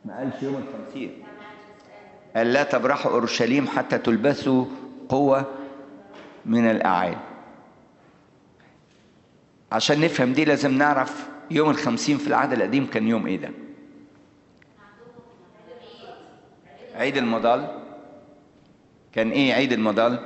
ما قالش يوم الخمسين قال لا تبرحوا اورشليم حتى تلبسوا قوه من الاعالي عشان نفهم دي لازم نعرف يوم الخمسين في العهد القديم كان يوم ايه ده عيد المضال كان ايه عيد المضال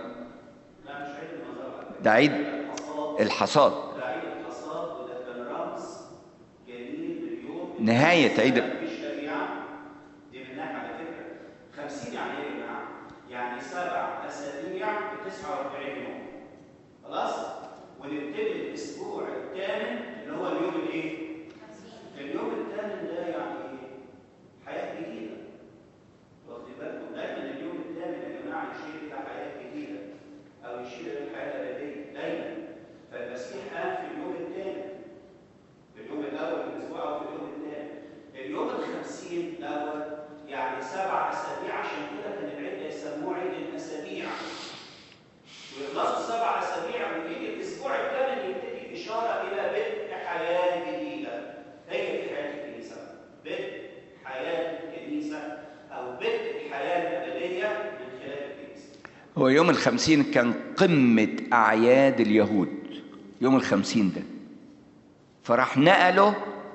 ده عيد الحصاد ده عيد الحصاد وده كان رمز جميل لليوم نهاية عيد الشريعة دي من ناحية على فكرة 50 يعني ايه يا جماعة؟ يعني سبع أسابيع ب 49 يوم خلاص؟ ونبتدي الأسبوع الثامن اللي هو اليوم الإيه؟ اليوم الثامن ده يعني إيه؟ حياة جديدة واخدين بالكم دايما اليوم الثامن يا جماعة يشير إلى حياة جديدة أو يشير إلى الحياة الأبدية دايما فالمسيح قام في اليوم الثامن في اليوم الاول في الاسبوع او في اليوم الثاني اليوم الخمسين دوت يعني سبع اسابيع عشان كده كان العيد يسموه عيد الاسابيع ويخلصوا سبع اسابيع ويجي الاسبوع الثامن يبتدي اشاره الى بدء حياه جديده هي دي حياه الكنيسه بدء حياه الكنيسه او بدء الحياه الابديه من خلال الكنيسه هو يوم الخمسين كان قمة أعياد اليهود يوم الخمسين ده فراح نقله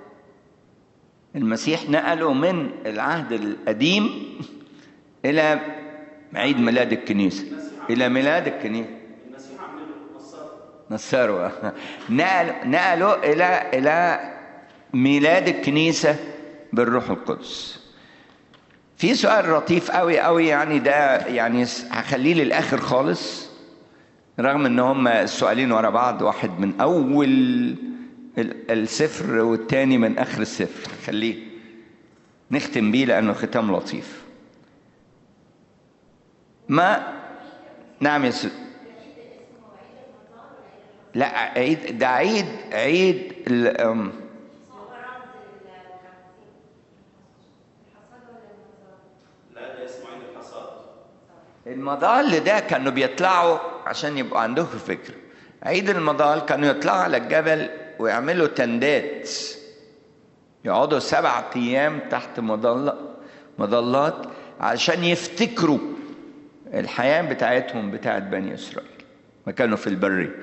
المسيح نقله من العهد القديم إلى عيد ميلاد الكنيسة إلى ميلاد الكنيسة المسيح عمله نصر نصاروا نقل نقله إلى إلى ميلاد الكنيسة بالروح القدس في سؤال لطيف قوي قوي يعني ده يعني هخليه للاخر خالص رغم ان هم السؤالين ورا بعض واحد من اول ال- السفر والتاني من اخر السفر خليه نختم بيه لانه ختام لطيف ما نعم يا س... لا عيد ده عيد عيد ال... أم، لا ده اسمه عيد الحصاد المضال ده كانوا بيطلعوا عشان يبقوا عندهم فكرة عيد المضال كانوا يطلعوا على الجبل ويعملوا تندات يقعدوا سبعة أيام تحت مظلة مظلات عشان يفتكروا الحياة بتاعتهم بتاعت بني إسرائيل ما كانوا في البرية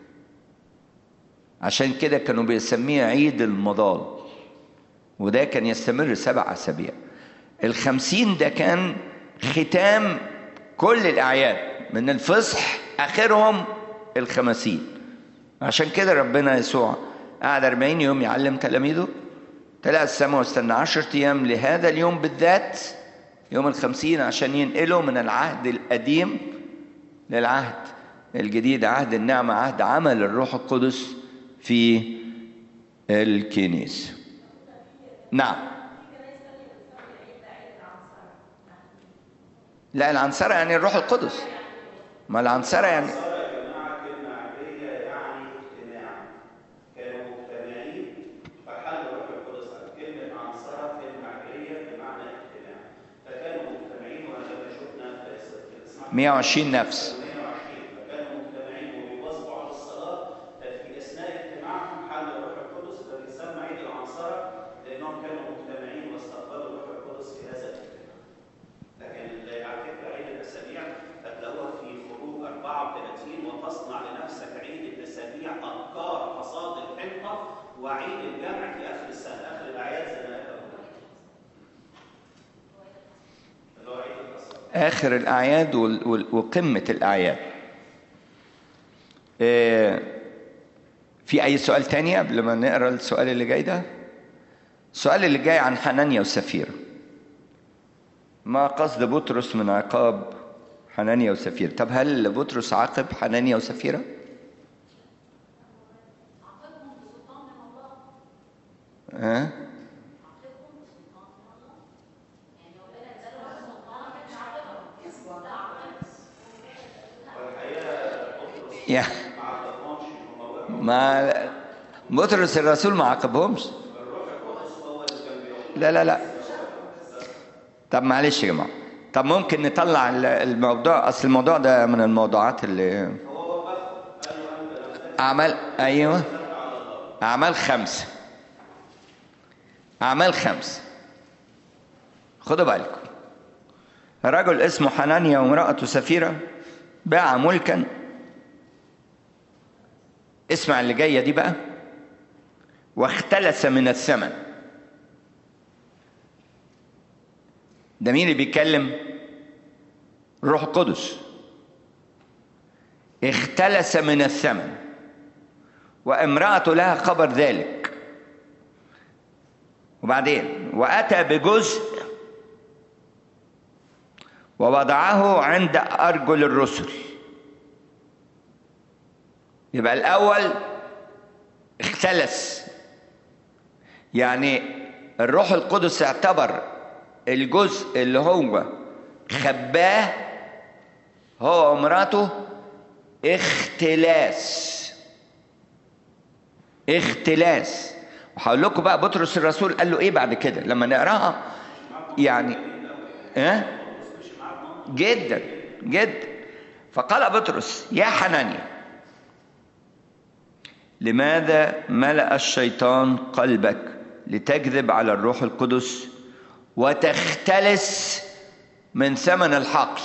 عشان كده كانوا بيسميه عيد المضال وده كان يستمر سبع أسابيع الخمسين ده كان ختام كل الأعياد من الفصح آخرهم الخمسين عشان كده ربنا يسوع قعد 40 يوم يعلم تلاميذه طلع السماء واستنى 10 أيام لهذا اليوم بالذات يوم الخمسين عشان ينقله من العهد القديم للعهد الجديد عهد النعمة عهد عمل الروح القدس في الكنيسة نعم لا العنصرة يعني الروح القدس ما العنصرة يعني صار يا جماعة كلمة عبرية يعني اجتماع كانوا مجتمعين فحل الروح القدس على كلمة عنصرة كلمة عبرية بمعنى اجتماع فكانوا مجتمعين وهذا شفنا في في الإصحاح 120 نفس 120 فكانوا مجتمعين وبيواظبوا على الصلاة ففي أثناء اجتماعهم حل الروح القدس فبيسمى عيد العنصرة لأنهم كانوا مجتمعين واستقبلوا الروح القدس في هذا الاجتماع لكن اللي على فكره عيد الاسابيع هتلاقوها في خروج 34 وتصنع لنفسك عيد الاسابيع ابكار حصاد الحنطه وعيد الجمع في اخر السنه اخر الاعياد زي ما قال أبونا. اللي هو عيد الحصاد آخر الأعياد وال- وال- وقمة الأعياد آه، في أي سؤال تاني قبل ما نقرأ السؤال اللي جاي ده السؤال اللي جاي عن حنانيا وسفيرة ما قصد بطرس من عقاب حنانيا وسفيرة طب هل بطرس عاقب حنانيا وسفيرة عاقبهم بسلطان من الله ها عاقبهم بسلطان من الله يعني لو قلنا انزلوا على سلطان مش عاقبهم لا عاقبهم والحقيقه بطرس يا ما عرفهمش هم وقعوا ما بطرس الرسول ما عاقبهمش الروح القدس هو اللي كان بيقول لا لا لا طب معلش يا جماعه طب ممكن نطلع ال- الموضوع اصل الموضوع ده من الموضوعات اللي هو وقفه قال له انت لم تكن اعمال ايوه على الله اعمال خمسه اعمال خمسه خدوا بالكم رجل اسمه حنانيا وامرأته سفيرة باع ملكا اسمع اللي جاية دي بقى واختلس من الثمن ده مين اللي بيتكلم الروح القدس اختلس من الثمن وامرأته لها خبر ذلك وبعدين وأتى بجزء ووضعه عند أرجل الرسل يبقى الأول اختلس يعني الروح القدس اعتبر الجزء اللي هو خباه هو ومراته اختلاس اختلاس وهقول لكم بقى بطرس الرسول قال له ايه بعد كده لما نقراها يعني ايه جدا جدا فقال بطرس يا حنانيا لماذا ملأ الشيطان قلبك لتكذب على الروح القدس وتختلس من ثمن الحقل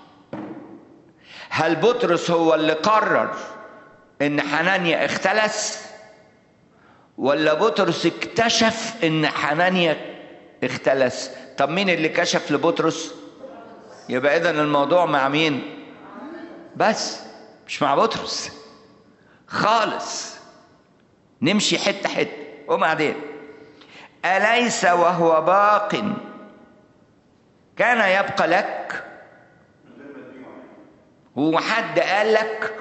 هل بطرس هو اللي قرر ان حنانيا اختلس ولا بطرس اكتشف ان حنانيا اختلس طب مين اللي كشف لبطرس يبقى اذا الموضوع مع مين بس مش مع بطرس خالص نمشي حته حته وبعدين اليس وهو باق كان يبقى لك هو حد قال لك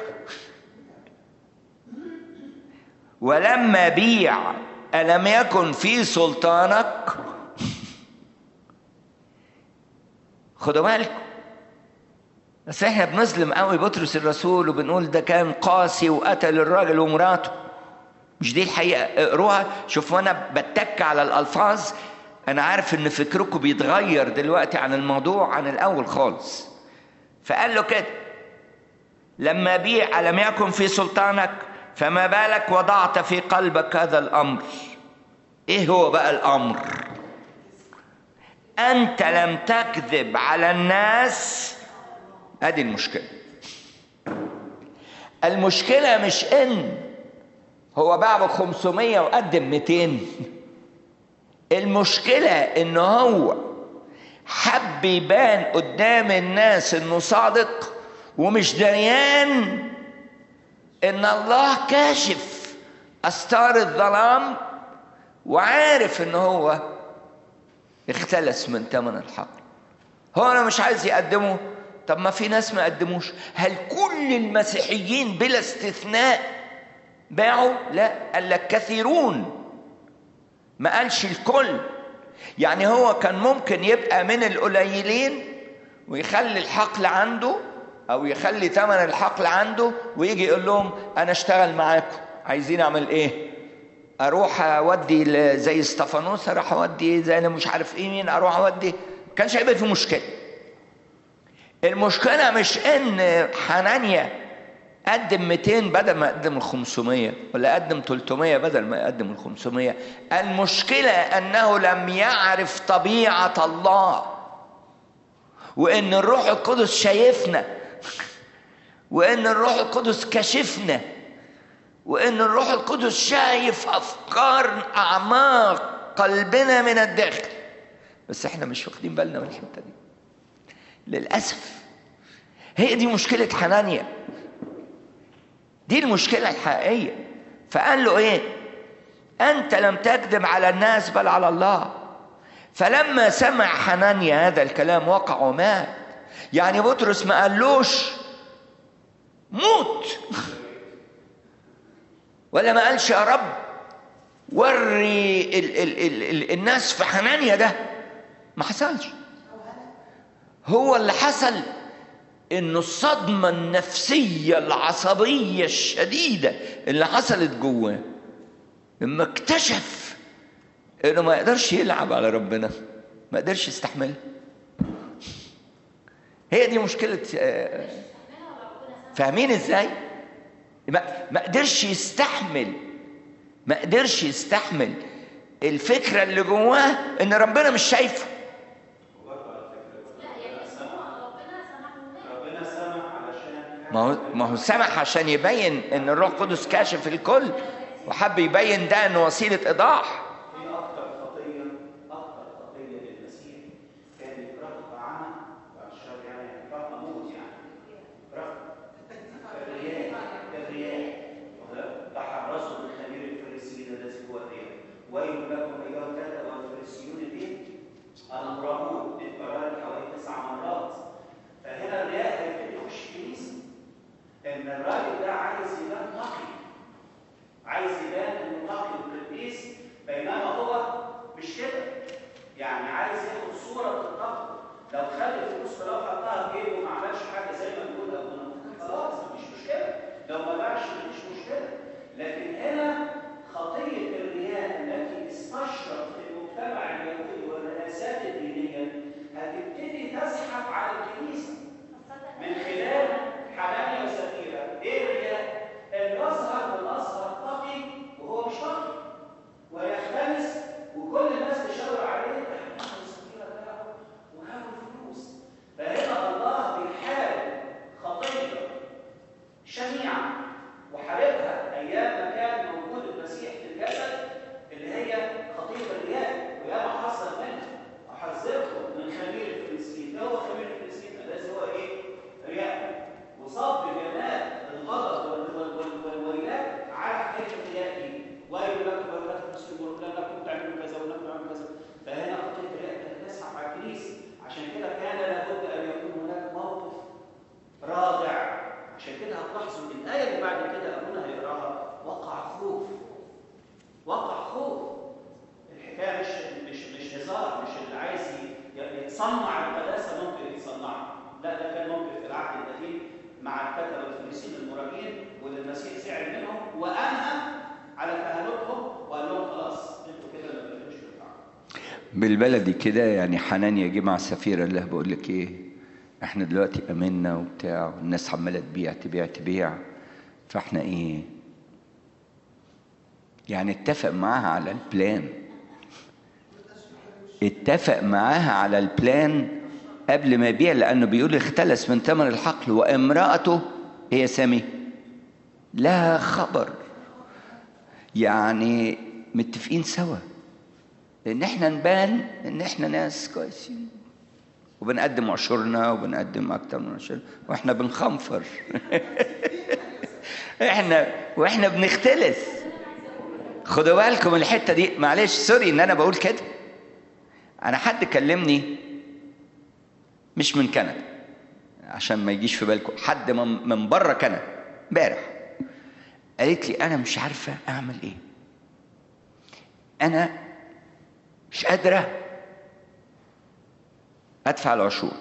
ولما بيع ألم يكن في سلطانك خدوا بالكم بس احنا بنظلم قوي بطرس الرسول وبنقول ده كان قاسي وقتل الراجل ومراته مش دي الحقيقة اقروها شوفوا انا بتك على الالفاظ انا عارف ان فكركم بيتغير دلوقتي عن الموضوع عن الاول خالص فقال له كده لما بيع لم يكن في سلطانك فما بالك وضعت في قلبك هذا الامر ايه هو بقى الامر انت لم تكذب على الناس ادي المشكله المشكله مش ان هو باع ب 500 وقدم 200 المشكله ان هو حب يبان قدام الناس انه صادق ومش دريان ان الله كاشف استار الظلام وعارف ان هو اختلس من ثمن الحقل هو انا مش عايز يقدمه طب ما في ناس ما قدموش هل كل المسيحيين بلا استثناء باعوا لا قال لك كثيرون ما قالش الكل يعني هو كان ممكن يبقى من القليلين ويخلي الحقل عنده او يخلي ثمن الحقل عنده ويجي يقول لهم انا اشتغل معاكم عايزين اعمل ايه اروح اودي زي استفانوس اروح اودي زي انا مش عارف ايه مين اروح اودي كانش هيبقى في مشكله المشكله مش ان حنانيا قدم 200 بدل ما يقدم ال 500 ولا قدم 300 بدل ما يقدم ال 500 المشكله انه لم يعرف طبيعه الله وان الروح القدس شايفنا وان الروح القدس كشفنا وان الروح القدس شايف افكار اعماق قلبنا من الداخل بس احنا مش واخدين بالنا من الحته دي للاسف هي دي مشكله حنانيا دي المشكله الحقيقيه فقال له ايه انت لم تكذب على الناس بل على الله فلما سمع حنانيا هذا الكلام وقع ومات يعني بطرس ما قالوش موت ولا ما قالش يا رب وري ال ال ال ال الناس في حنانيا ده ما حصلش هو اللي حصل انه الصدمه النفسيه العصبيه الشديده اللي حصلت جواه لما اكتشف انه ما يقدرش يلعب على ربنا ما قدرش يستحملها هي دي مشكله فاهمين ازاي ما ما قدرش يستحمل ما قدرش يستحمل الفكره اللي جواه ان ربنا مش شايفه ما هو ما هو سمح عشان يبين ان الروح القدس كاشف الكل وحب يبين ده انه وسيله ايضاح في اكتر خطيه اكتر خطيه للمسيح كان يكرهها عمى بعد الشر يعني يكرهها موت يعني يكرهها الرياء الرياء تحرصوا من خمير الفريسيين الذي هو الرياء ويل لكم ايها الكتبه والفريسيون الايه؟ المرامون اتكررت حوالي تسع مرات فهنا الرياء هيبتدي يخش كنيسه ان الراجل ده عايز يبان نقي عايز يبان انه نقي وقديس بينما هو مش كده يعني عايز ياخد صوره النقي لو خد الفلوس لو حطها في جيبه وما عملش حاجه زي ما بيقول ابونا خلاص مفيش مشكله لو ما باعش مفيش مشكله لكن هنا خطيه الرياء التي استشرت في المجتمع اليهودي والرئاسات الدينيه هتبتدي تزحف على الكنيسه من خلال حنانيا وسفيرة ايه الرياء؟ ان يظهر بالاظهر تقي وهو مش تقي ويختلس وكل الناس تشاور عليه ده حنانيا وسفيرة ده وهاخد فلوس فهنا الله بيحارب خطيه شنيعه وحاربها ايام ما كان موجود المسيح في الجسد اللي هي خطيه الرياء وياما حصل منها احذركم من خمير الفلسطين هو خمير الفلسطين الذي هو ايه؟ رياء وصب جمال الغضب وال- وال- وال- والويلات على حكايه الرياء دي ويل لكم ويل لكم تسلمون لكم تعملوا كذا ولكم تعملوا كذا فهنا خطيه الرياء كانت تسحب على الكنيسه عشان كده كان لابد ان يكون هناك موقف رادع عشان كده هتلاحظوا الايه اللي بعد كده ابونا هيقراها وقع خوف وقع خوف الحكايه مش مش مش هزار مش اللي عايز ي- يتصنع القداسه ممكن يتصنعها لا ده كان ممكن في العهد القديم مع الكتبه الفريسيين المراجين واللي المسيح زعل منهم وانهى على كهنوتهم وقال لهم خلاص انتوا كده ما بتقدروش تنفعوا بالبلدي كده يعني حنانيا جه مع السفيره اللي بقول لك ايه احنا دلوقتي امنا وبتاع والناس عماله تبيع تبيع تبيع فاحنا ايه يعني اتفق معاها على البلان اتفق معاها على البلان قبل ما يبيع لانه بيقول اختلس من ثمن الحقل وامراته هي سامي لها خبر يعني متفقين سوا ان احنا نبان ان احنا ناس كويسين وبنقدم عشورنا وبنقدم اكتر من عشورنا واحنا بنخنفر احنا واحنا بنختلس خدوا بالكم الحته دي معلش سوري ان انا بقول كده انا حد كلمني مش من كندا عشان ما يجيش في بالكم حد من من بره كندا امبارح قالت لي انا مش عارفه اعمل ايه انا مش قادره ادفع العشور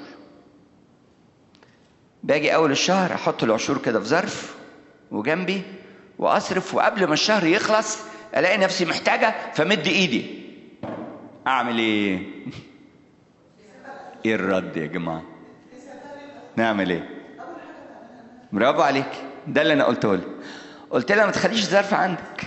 باجي اول الشهر احط العشور كده في ظرف وجنبي واصرف وقبل ما الشهر يخلص الاقي نفسي محتاجه فمد ايدي اعمل ايه ايه الرد يا جماعه نعمل ايه برافو عليك ده اللي انا قلته له قلت لها ما تخليش ظرف عندك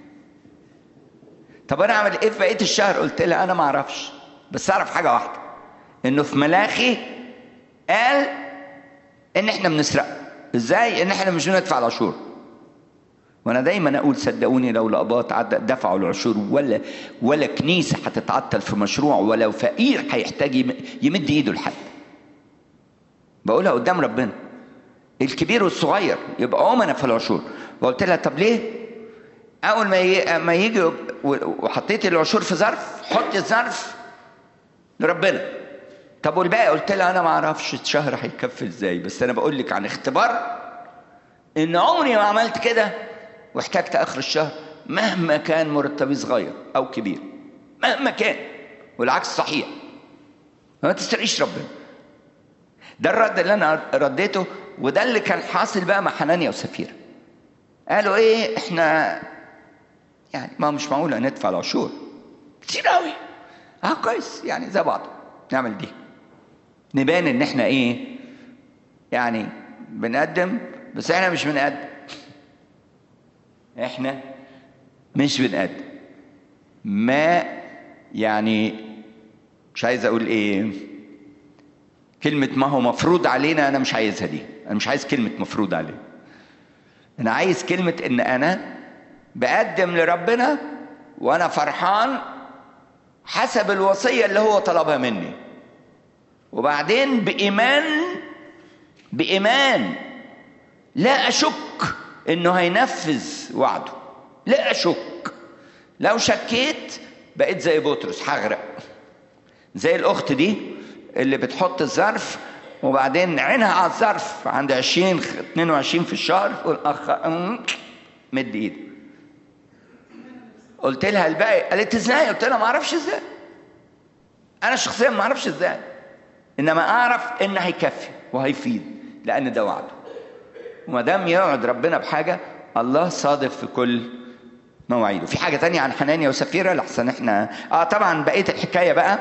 طب انا اعمل ايه في بقيه الشهر قلت لها انا ما اعرفش بس اعرف حاجه واحده انه في ملاخي قال ان احنا بنسرق ازاي ان احنا مش بندفع العشور وانا دايما اقول صدقوني لو الاباط عد- دفعوا العشور ولا ولا كنيسه هتتعطل في مشروع ولو فقير هيحتاج يم- يمد ايده لحد بقولها قدام ربنا الكبير والصغير يبقى امنا في العشور وقلت لها طب ليه اول ما ي- ما يجي و- وحطيت العشور في ظرف حط الظرف لربنا طب والباقي قلت لها انا ما اعرفش الشهر هيكفي ازاي بس انا بقول لك عن اختبار ان عمري ما عملت كده واحتجت اخر الشهر مهما كان مرتبي صغير او كبير مهما كان والعكس صحيح ما تسترقيش ربنا ده الرد اللي انا رديته وده اللي كان حاصل بقى مع حنانيا وسفيره قالوا ايه احنا يعني ما هو مش معقول ندفع العشور كتير قوي اه كويس يعني زي بعض نعمل دي نبان ان احنا ايه يعني بنقدم بس احنا مش بنقدم احنا مش بنقدم ما يعني مش عايز اقول ايه كلمة ما هو مفروض علينا أنا مش عايزها دي أنا مش عايز كلمة مفروض علينا أنا عايز كلمة إن أنا بقدم لربنا وأنا فرحان حسب الوصية اللي هو طلبها مني وبعدين بإيمان بإيمان لا أشك إنه هينفذ وعده لا أشك لو شكيت بقيت زي بطرس هغرق زي الأخت دي اللي بتحط الظرف وبعدين عينها على الظرف عند 20 22 في الشهر تقول أخ أم، مد إيدي قلت لها الباقي قالت ازاي قلت لها ما اعرفش ازاي انا شخصيا ما اعرفش ازاي انما اعرف ان هيكفي وهيفيد لان ده وعده وما دام يوعد ربنا بحاجه الله صادق في كل مواعيده في حاجه تانية عن حنانيا وسفيره لحسن احنا اه طبعا بقيه الحكايه بقى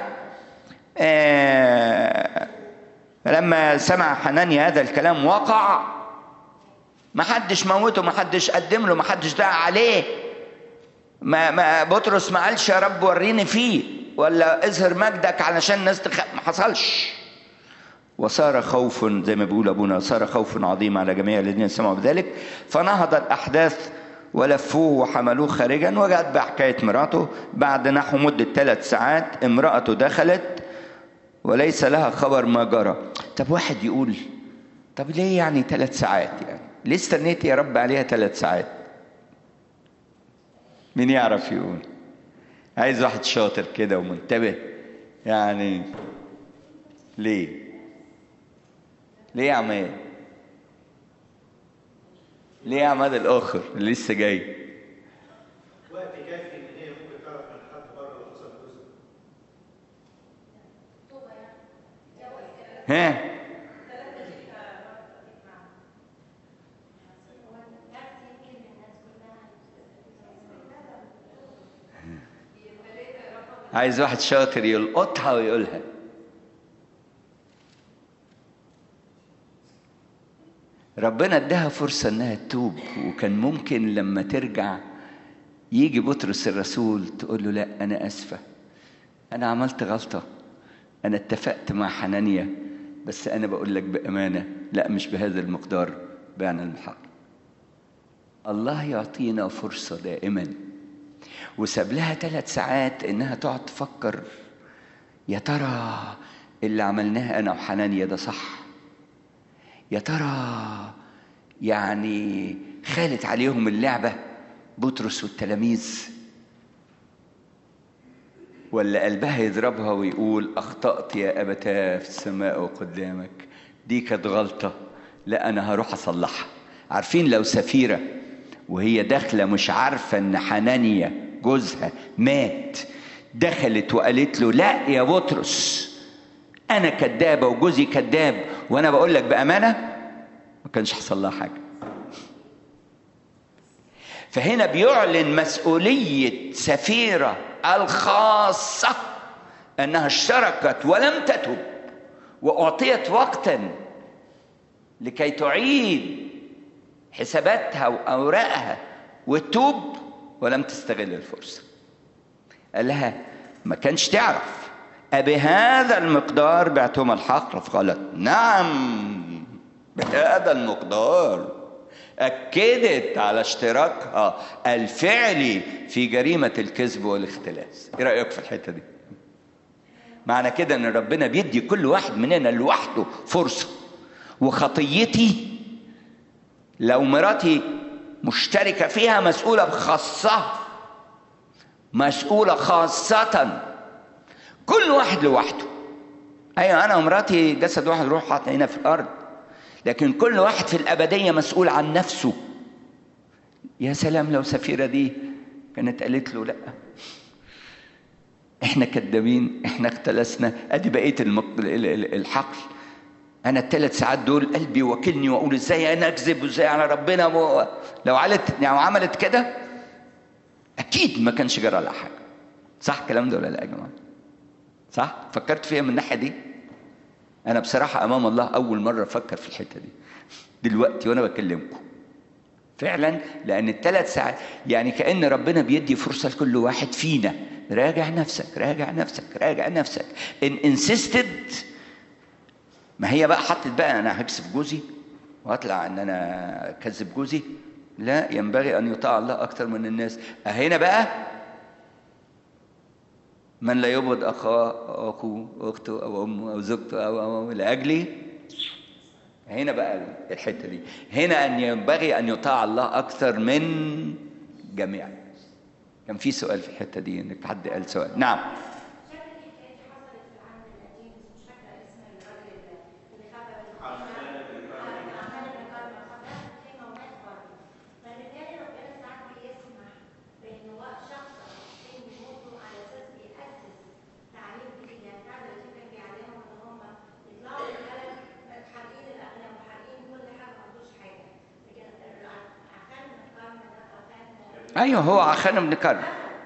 آه لما سمع حنانيا هذا الكلام وقع ما حدش موته ما حدش قدم له ما حدش دعا عليه ما ما بطرس ما قالش يا رب وريني فيه ولا اظهر مجدك علشان الناس تخ... ما حصلش وصار خوف زي ما بيقول ابونا صار خوف عظيم على جميع الذين سمعوا بذلك فنهض الاحداث ولفوه وحملوه خارجا وجاءت بقى حكايه مراته بعد نحو مده ثلاث ساعات امراته دخلت وليس لها خبر ما جرى طب واحد يقول طب ليه يعني ثلاث ساعات يعني ليه استنيت يا رب عليها ثلاث ساعات مين يعرف يقول عايز واحد شاطر كده ومنتبه يعني ليه ليه يا عماد ليه يا عماد الاخر اللي لسه جاي وقت كافي ان هي ممكن تعرف من حد بره لو حصل جزء ها عايز واحد شاطر يلقطها ويقولها ربنا اداها فرصة انها تتوب وكان ممكن لما ترجع يجي بطرس الرسول تقول له لا انا اسفة انا عملت غلطة انا اتفقت مع حنانيا بس انا بقول لك بامانة لا مش بهذا المقدار بان المحق الله يعطينا فرصة دائما وساب لها ثلاث ساعات انها تقعد تفكر يا ترى اللي عملناه انا وحنانيا ده صح يا ترى يعني خالت عليهم اللعبه بطرس والتلاميذ ولا قلبها يضربها ويقول اخطات يا ابتاه في السماء وقدامك دي كانت غلطه لا انا هروح اصلحها عارفين لو سفيره وهي داخله مش عارفه ان حنانيا جوزها مات دخلت وقالت له لا يا بطرس انا كدابه وجوزي كداب وانا بقول لك بامانه ما كانش حصل لها حاجه فهنا بيعلن مسؤوليه سفيره الخاصه انها اشتركت ولم تتب واعطيت وقتا لكي تعيد حساباتها واوراقها وتتوب ولم تستغل الفرصه قال لها ما كانش تعرف أبهذا المقدار بعتهم الحق فقالت نعم بهذا المقدار أكدت على اشتراكها الفعلي في جريمة الكذب والاختلاس إيه رأيك في الحتة دي معنى كده أن ربنا بيدي كل واحد مننا لوحده فرصة وخطيتي لو مراتي مشتركة فيها مسؤولة بخاصة مسؤولة خاصة كل واحد لوحده ايوه انا ومراتي جسد واحد روح حاطط هنا في الارض لكن كل واحد في الابديه مسؤول عن نفسه يا سلام لو سفيره دي كانت قالت له لا احنا كدابين احنا اختلسنا ادي بقيه المق... الحقل انا الثلاث ساعات دول قلبي وكلني واقول ازاي انا اكذب وازاي على ربنا و... لو عملت يعني عملت كده اكيد ما كانش جرى لها حاجه صح الكلام ده ولا لا يا جماعه صح فكرت فيها من الناحيه دي انا بصراحه امام الله اول مره افكر في الحته دي دلوقتي وانا بكلمكم فعلا لان الثلاث ساعات يعني كان ربنا بيدي فرصه لكل واحد فينا راجع نفسك راجع نفسك راجع نفسك ان انسيستد ما هي بقى حطت بقى انا هكسب جوزي واطلع ان انا اكذب جوزي لا ينبغي ان يطاع الله اكثر من الناس هنا بقى من لا يبغض اخاه او اخوه أو اخته او امه او زوجته او او لاجلي هنا بقى الحته دي هنا ان ينبغي ان يطاع الله اكثر من جميع الناس كان في سؤال في الحته دي انك حد قال سؤال نعم شكل الحكايه دي حصلت في العهد القديم بس مش فاكره اسم الراجل اللي اللي خبر عمال بن كرم خبر خيمه ومات برضه فبالتالي ربنا ساعات بيسمح بان هو شخص او شخصين يموتوا على اساس بيأسس تعليم جديد يعني بتاع الذين كان بيعلمهم ان هم يطلعوا من البلد حارقين الاغنام وحارقين كل حاجه ما عندوش حاجه لكن عشان الكرم ده او كان ايوه هو عخان بن كرم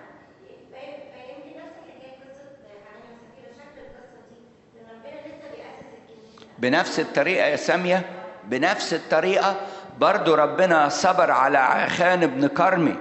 فيمكن نفس الحكايه قصه حنانيا وسفيره شكل القصه دي ان ربنا لسه بيأسس الكنيسه بنفس الطريقة يا سامية بنفس الطريقة برضو ربنا صبر على عخان بن كرمي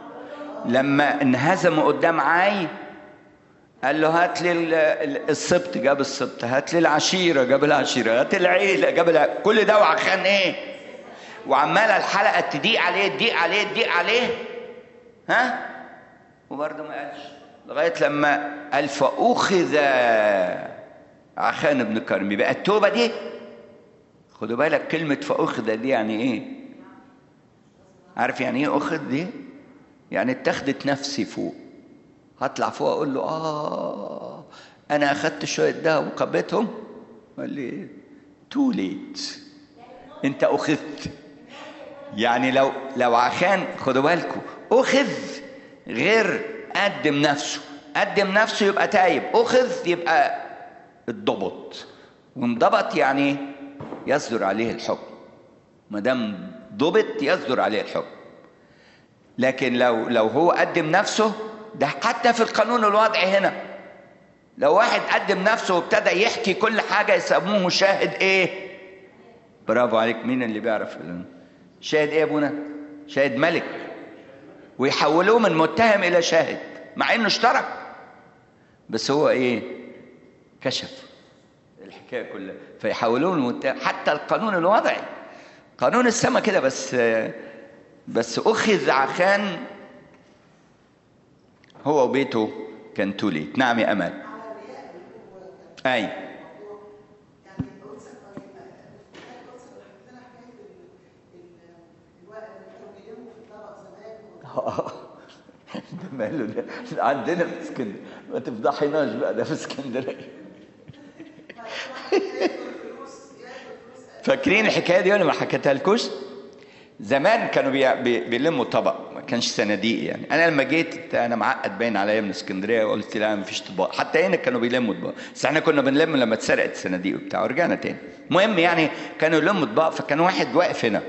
لما انهزم قدام عاي قال له هات لي ال- ال- السبط جاب السبط هات لي العشيرة جاب العشيرة هات العيلة جاب العيلة. كل ده وعخان ايه وعمالة الحلقة تضيق عليه تضيق عليه تضيق عليه ها وبرضه ما قالش لغاية لما قال فأخذ عخان بن كرمي بقى التوبة دي خدوا بالك كلمة فأخذ دي يعني إيه؟ عارف يعني إيه أخذ دي؟ يعني اتخذت نفسي فوق هطلع فوق أقول له آه أنا أخدت شوية ده وقبيتهم قال لي تو ليت أنت أخذت يعني لو لو عشان خدوا بالكم أخذ غير قدم نفسه قدم نفسه يبقى تايب أخذ يبقى اتضبط وانضبط يعني يصدر عليه الحكم ما دام ضبط يصدر عليه الحكم لكن لو لو هو قدم نفسه ده حتى في القانون الوضعي هنا لو واحد قدم نفسه وابتدى يحكي كل حاجه يسموه شاهد ايه برافو عليك مين اللي بيعرف شاهد ايه يا ابونا شاهد ملك ويحولوه من متهم الى شاهد مع انه اشترك بس هو ايه كشف الحكايه كلها فيحولوه من متهم حتى القانون الوضعي قانون السما كده بس بس اخذ عشان هو وبيته كان توليت نعم يا امل اي يعني قدس قدس حكيت لنا حكايه ال- ال- الوقت اللي كانوا بيلموا في الطبق زمان ده ماله ده عندنا في اسكندريه ما تفضحيناش بقى ده في اسكندريه فاكرين الحكايه دي ولا ما حكيتها لكوش زمان كانوا بي... بي... بيلموا طبق ما كانش صناديق يعني انا لما جيت انا معقد باين عليا من اسكندريه وقلت لا ما فيش طباق حتى هنا كانوا بيلموا طباق بس احنا كنا بنلم لما اتسرقت الصناديق وبتاع ورجعنا تاني المهم يعني كانوا يلموا طباق فكان واحد واقف هنا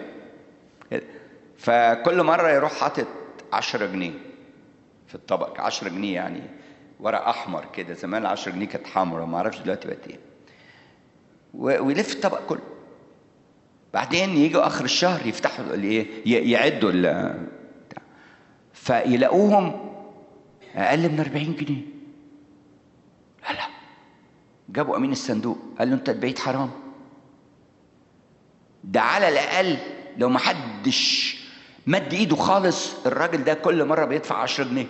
فكل مره يروح حاطط 10 جنيه في الطبق 10 جنيه يعني ورق احمر كده زمان ال 10 جنيه كانت حمراء ما اعرفش دلوقتي بقت ايه و- ويلف الطبق كله بعدين يجوا اخر الشهر يفتحوا الايه ي- يعدوا ال بتاع. فيلاقوهم اقل من 40 جنيه لا لا جابوا امين الصندوق قال له انت البيت حرام ده على الاقل لو ما حدش مد ايده خالص الراجل ده كل مره بيدفع 10 جنيه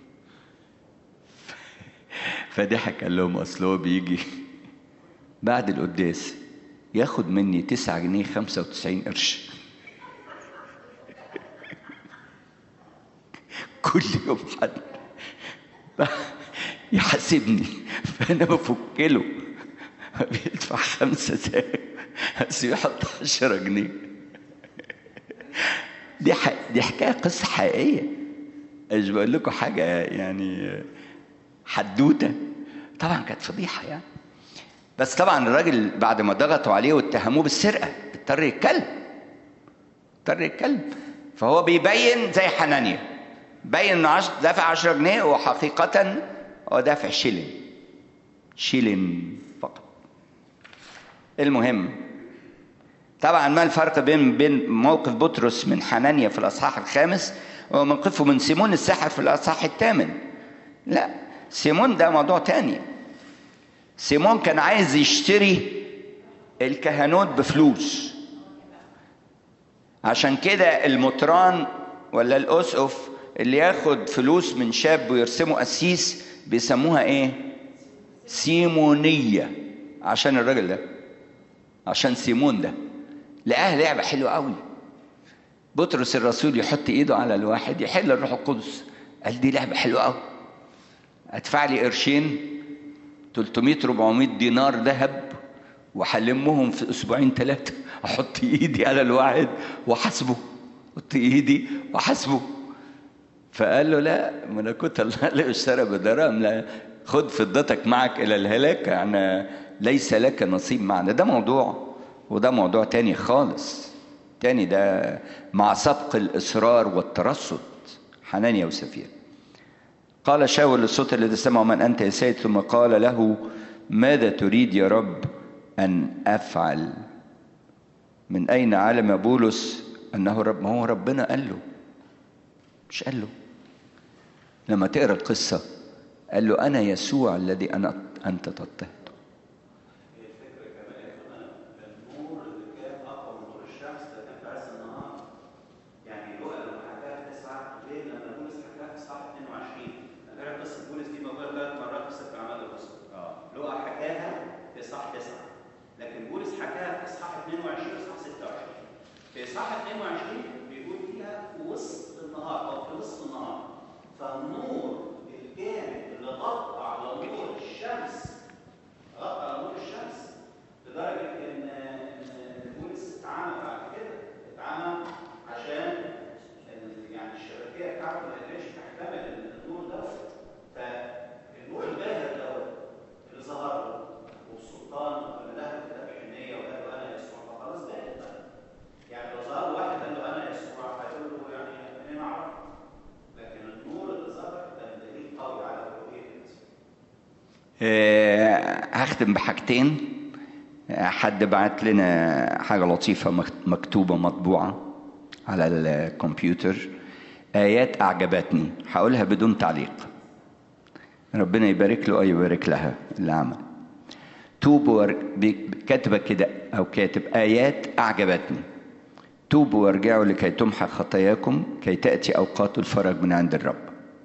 فضحك قال لهم اصل هو بيجي بعد القداس ياخد مني 9 جنيه 95 قرش كل يوم حد يحاسبني فانا بفك له بيدفع خمسة ساعة بس يحط 10 جنيه دي ح... دي حكايه قصه حقيقيه مش بقول لكم حاجه يعني حدوته طبعا كانت فضيحه يعني بس طبعا الراجل بعد ما ضغطوا عليه واتهموه بالسرقه اضطر يتكلم اضطر يتكلم فهو بيبين زي حنانيا بين انه عش... دافع 10 جنيه وحقيقه هو دافع شيلين شيلين فقط المهم طبعا ما الفرق بين بين موقف بطرس من حنانيا في الاصحاح الخامس وموقفه من سيمون الساحر في الاصحاح الثامن لا سيمون ده موضوع تاني سيمون كان عايز يشتري الكهنوت بفلوس عشان كده المطران ولا الاسقف اللي ياخد فلوس من شاب ويرسمه قسيس بيسموها ايه سيمونيه عشان الراجل ده عشان سيمون ده لقاها لعبه حلوه قوي بطرس الرسول يحط ايده على الواحد يحل الروح القدس قال دي لعبه حلوه قوي ادفع لي قرشين 300 400 دينار ذهب وهلمهم في اسبوعين ثلاثه احط ايدي على الواحد واحاسبه احط ايدي واحاسبه فقال له لا ملكوت الله لا اشترى بدرهم لا خذ فضتك معك الى الهلاك يعني ليس لك نصيب معنا ده موضوع وده موضوع تاني خالص تاني ده مع سبق الاصرار والترصد حنانيا وسفير قال شاول للصوت الذي سمعه من انت يا سيد ثم قال له ماذا تريد يا رب ان افعل من اين علم بولس انه رب ما هو ربنا قال له مش قال له لما تقرا القصه قال له انا يسوع الذي انا انت تضطهد هي الفكره كمان يا اخوانا النور اللي كان اقوى من نور الشمس ده كان في عز النهار يعني لوقا لما حكاها في تسعه غير لما بولس حكاها في اصحاح 22 انا فاكر قصه بولس دي موجوده ثلاث مرات في سفر اعمال الرسل لوقا حكاها في اصحاح تسعه لكن بولس حكاها في اصحاح 22 واصحاح 26 في اصحاح 22 بيقول فيها في وسط النهار او في نصف النهار فالنور الجامد اللي غطى على نور الشمس غطى على نور الشمس لدرجه ان ان بولس اتعمى بعد كده اتعمى عشان ال- يعني الشبكيه بتاعته ما قدرتش تحتمل النور دوت فالنور الباهر دوت اللي ظهر له والسلطان لما دخل كتاب الحنيه وقال له انا يسوع فخلاص بقت بقى يعني لو ظهر له واحد قال له انا يسوع هيقول له يعني انا اعرف لكن النور اللي ظهر كان دليل قوي على الوهيه المسيح آه، هختم بحاجتين آه، حد بعت لنا حاجة لطيفة مك- مكتوبة مطبوعة على الكمبيوتر آيات أعجبتني هقولها بدون تعليق ربنا يبارك له أو يبارك لها اللي عمل توبوا ور- بي- كاتبة كده أو كاتب آيات أعجبتني توبوا وارجعوا لكي تمحى خطاياكم كي تأتي أوقات الفرج من عند الرب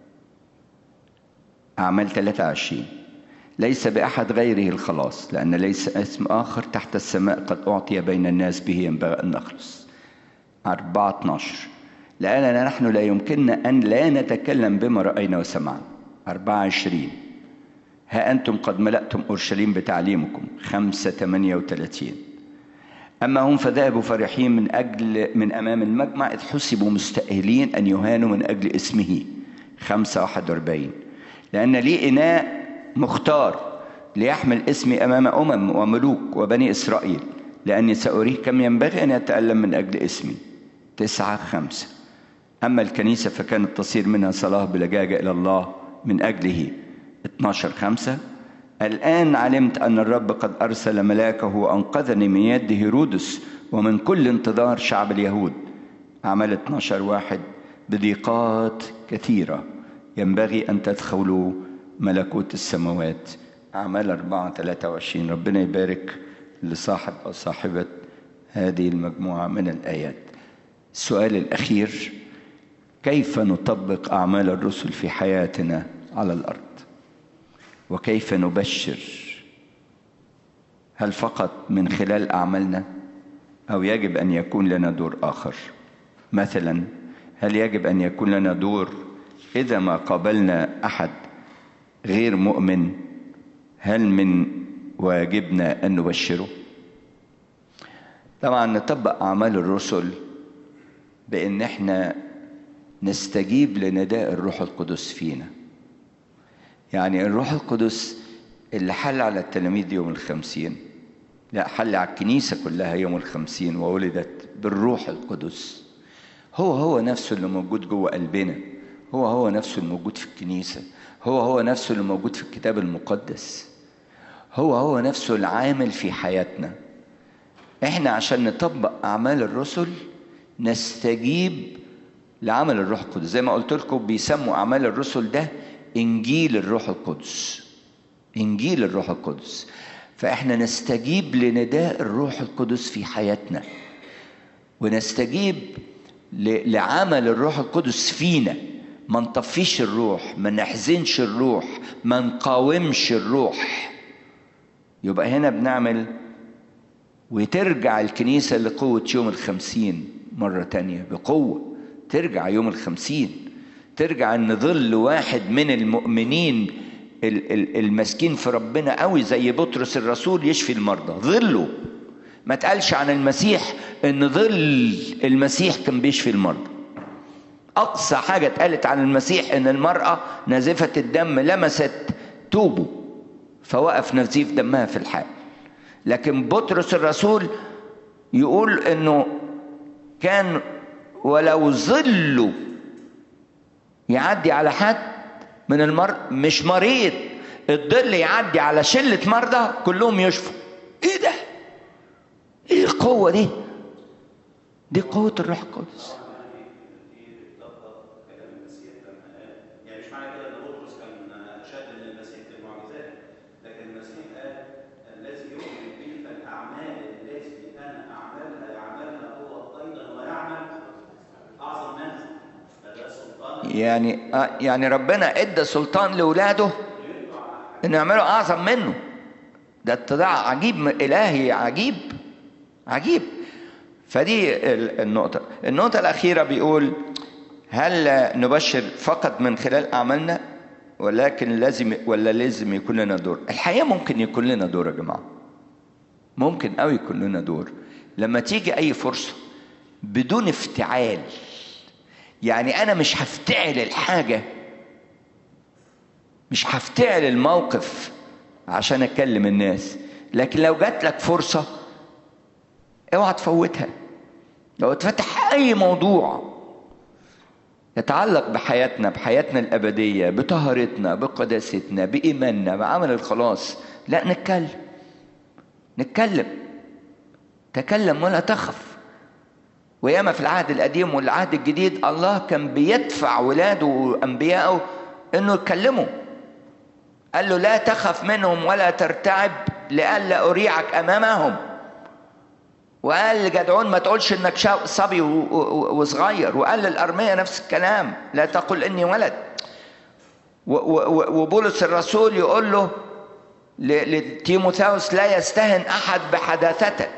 أعمال 23 ليس بأحد غيره الخلاص لأن ليس اسم آخر تحت السماء قد أعطي بين الناس به ينبغي أن نخلص 4 12 لأننا نحن لا يمكننا أن لا نتكلم بما رأينا وسمعنا 24 ها أنتم قد ملأتم أورشليم بتعليمكم 5 38 أما هم فذهبوا فرحين من أجل من أمام المجمع إذ حسبوا مستأهلين أن يهانوا من أجل اسمه 5 41 لأن لي إناء مختار ليحمل اسمي أمام أمم وملوك وبني إسرائيل لأني سأريه كم ينبغي أن يتألم من أجل اسمي تسعة خمسة أما الكنيسة فكانت تصير منها صلاة بلجاجة إلى الله من أجله 12 خمسة الآن علمت أن الرب قد أرسل ملاكه وأنقذني من يد هيرودس ومن كل انتظار شعب اليهود أعمال 12 واحد بضيقات كثيرة ينبغي أن تدخلوا ملكوت السماوات أعمال 4 23 ربنا يبارك لصاحب أو صاحبة هذه المجموعة من الآيات السؤال الأخير كيف نطبق أعمال الرسل في حياتنا على الأرض وكيف نبشر هل فقط من خلال أعمالنا أو يجب أن يكون لنا دور آخر مثلا هل يجب أن يكون لنا دور إذا ما قابلنا أحد غير مؤمن هل من واجبنا أن نبشره طبعا نطبق أعمال الرسل بأن احنا نستجيب لنداء الروح القدس فينا يعني الروح القدس اللي حل على التلاميذ يوم الخمسين لا حل على الكنيسة كلها يوم الخمسين وولدت بالروح القدس هو هو نفسه اللي موجود جوه قلبنا هو هو نفسه الموجود في الكنيسة هو هو نفسه اللي موجود في الكتاب المقدس هو هو نفسه العامل في حياتنا احنا عشان نطبق اعمال الرسل نستجيب لعمل الروح القدس زي ما قلت لكم بيسموا اعمال الرسل ده انجيل الروح القدس انجيل الروح القدس فاحنا نستجيب لنداء الروح القدس في حياتنا ونستجيب ل- لعمل الروح القدس فينا ما نطفيش الروح ما نحزنش الروح ما نقاومش الروح يبقى هنا بنعمل وترجع الكنيسة لقوة يوم الخمسين مرة تانية بقوة ترجع يوم الخمسين ترجع ان ظل واحد من المؤمنين ال- ال- المسكين في ربنا قوي زي بطرس الرسول يشفي المرضى ظله ما تقالش عن المسيح ان ظل المسيح كان بيشفي المرضى اقصى حاجه اتقالت عن المسيح ان المراه نازفه الدم لمست توبه فوقف نزيف دمها في الحال لكن بطرس الرسول يقول انه كان ولو ظله يعدي على حد من المرض مش مريض الظل يعدي على شلة مرضى كلهم يشفوا ايه ده ايه القوة دي دي قوة الروح القدس كلام المسيح لما قال يعني مش معنى كده ان بطرس كان اشد من المسيح في المعجزات لكن المسيح قال الذي يؤمن بي فالاعمال التي انا اعملها يعملها هو ايضا ويعمل اعظم منها فده سلطان يعني آه يعني ربنا ادى سلطان لاولاده ان يعملوا اعظم منه ده اتضاع عجيب من- الهي عجيب عجيب فدي ال- النقطة النقطة الأخيرة بيقول هل نبشر فقط من خلال أعمالنا ولكن لازم ولا لازم يكون لنا دور الحقيقة ممكن يكون لنا دور يا جماعة ممكن أوي يكون لنا دور لما تيجي أي فرصة بدون افتعال يعني أنا مش هفتعل الحاجة مش هفتعل الموقف عشان أكلم الناس لكن لو جات لك فرصة اوعى تفوتها لو اتفتح أي موضوع يتعلق بحياتنا بحياتنا الأبدية بطهارتنا بقداستنا بإيماننا بعمل الخلاص لا نتكلم نتكلم تكلم ولا تخف وياما في العهد القديم والعهد الجديد الله كان بيدفع ولاده وأنبيائه إنه يتكلموا قال له لا تخف منهم ولا ترتعب لئلا أريعك أمامهم وقال لجدعون ما تقولش انك شا- صبي و- و- وصغير وقال للارميه نفس الكلام لا تقل اني ولد و- و- وبولس الرسول يقول له ل- لتيموثاوس لا يستهن احد بحداثتك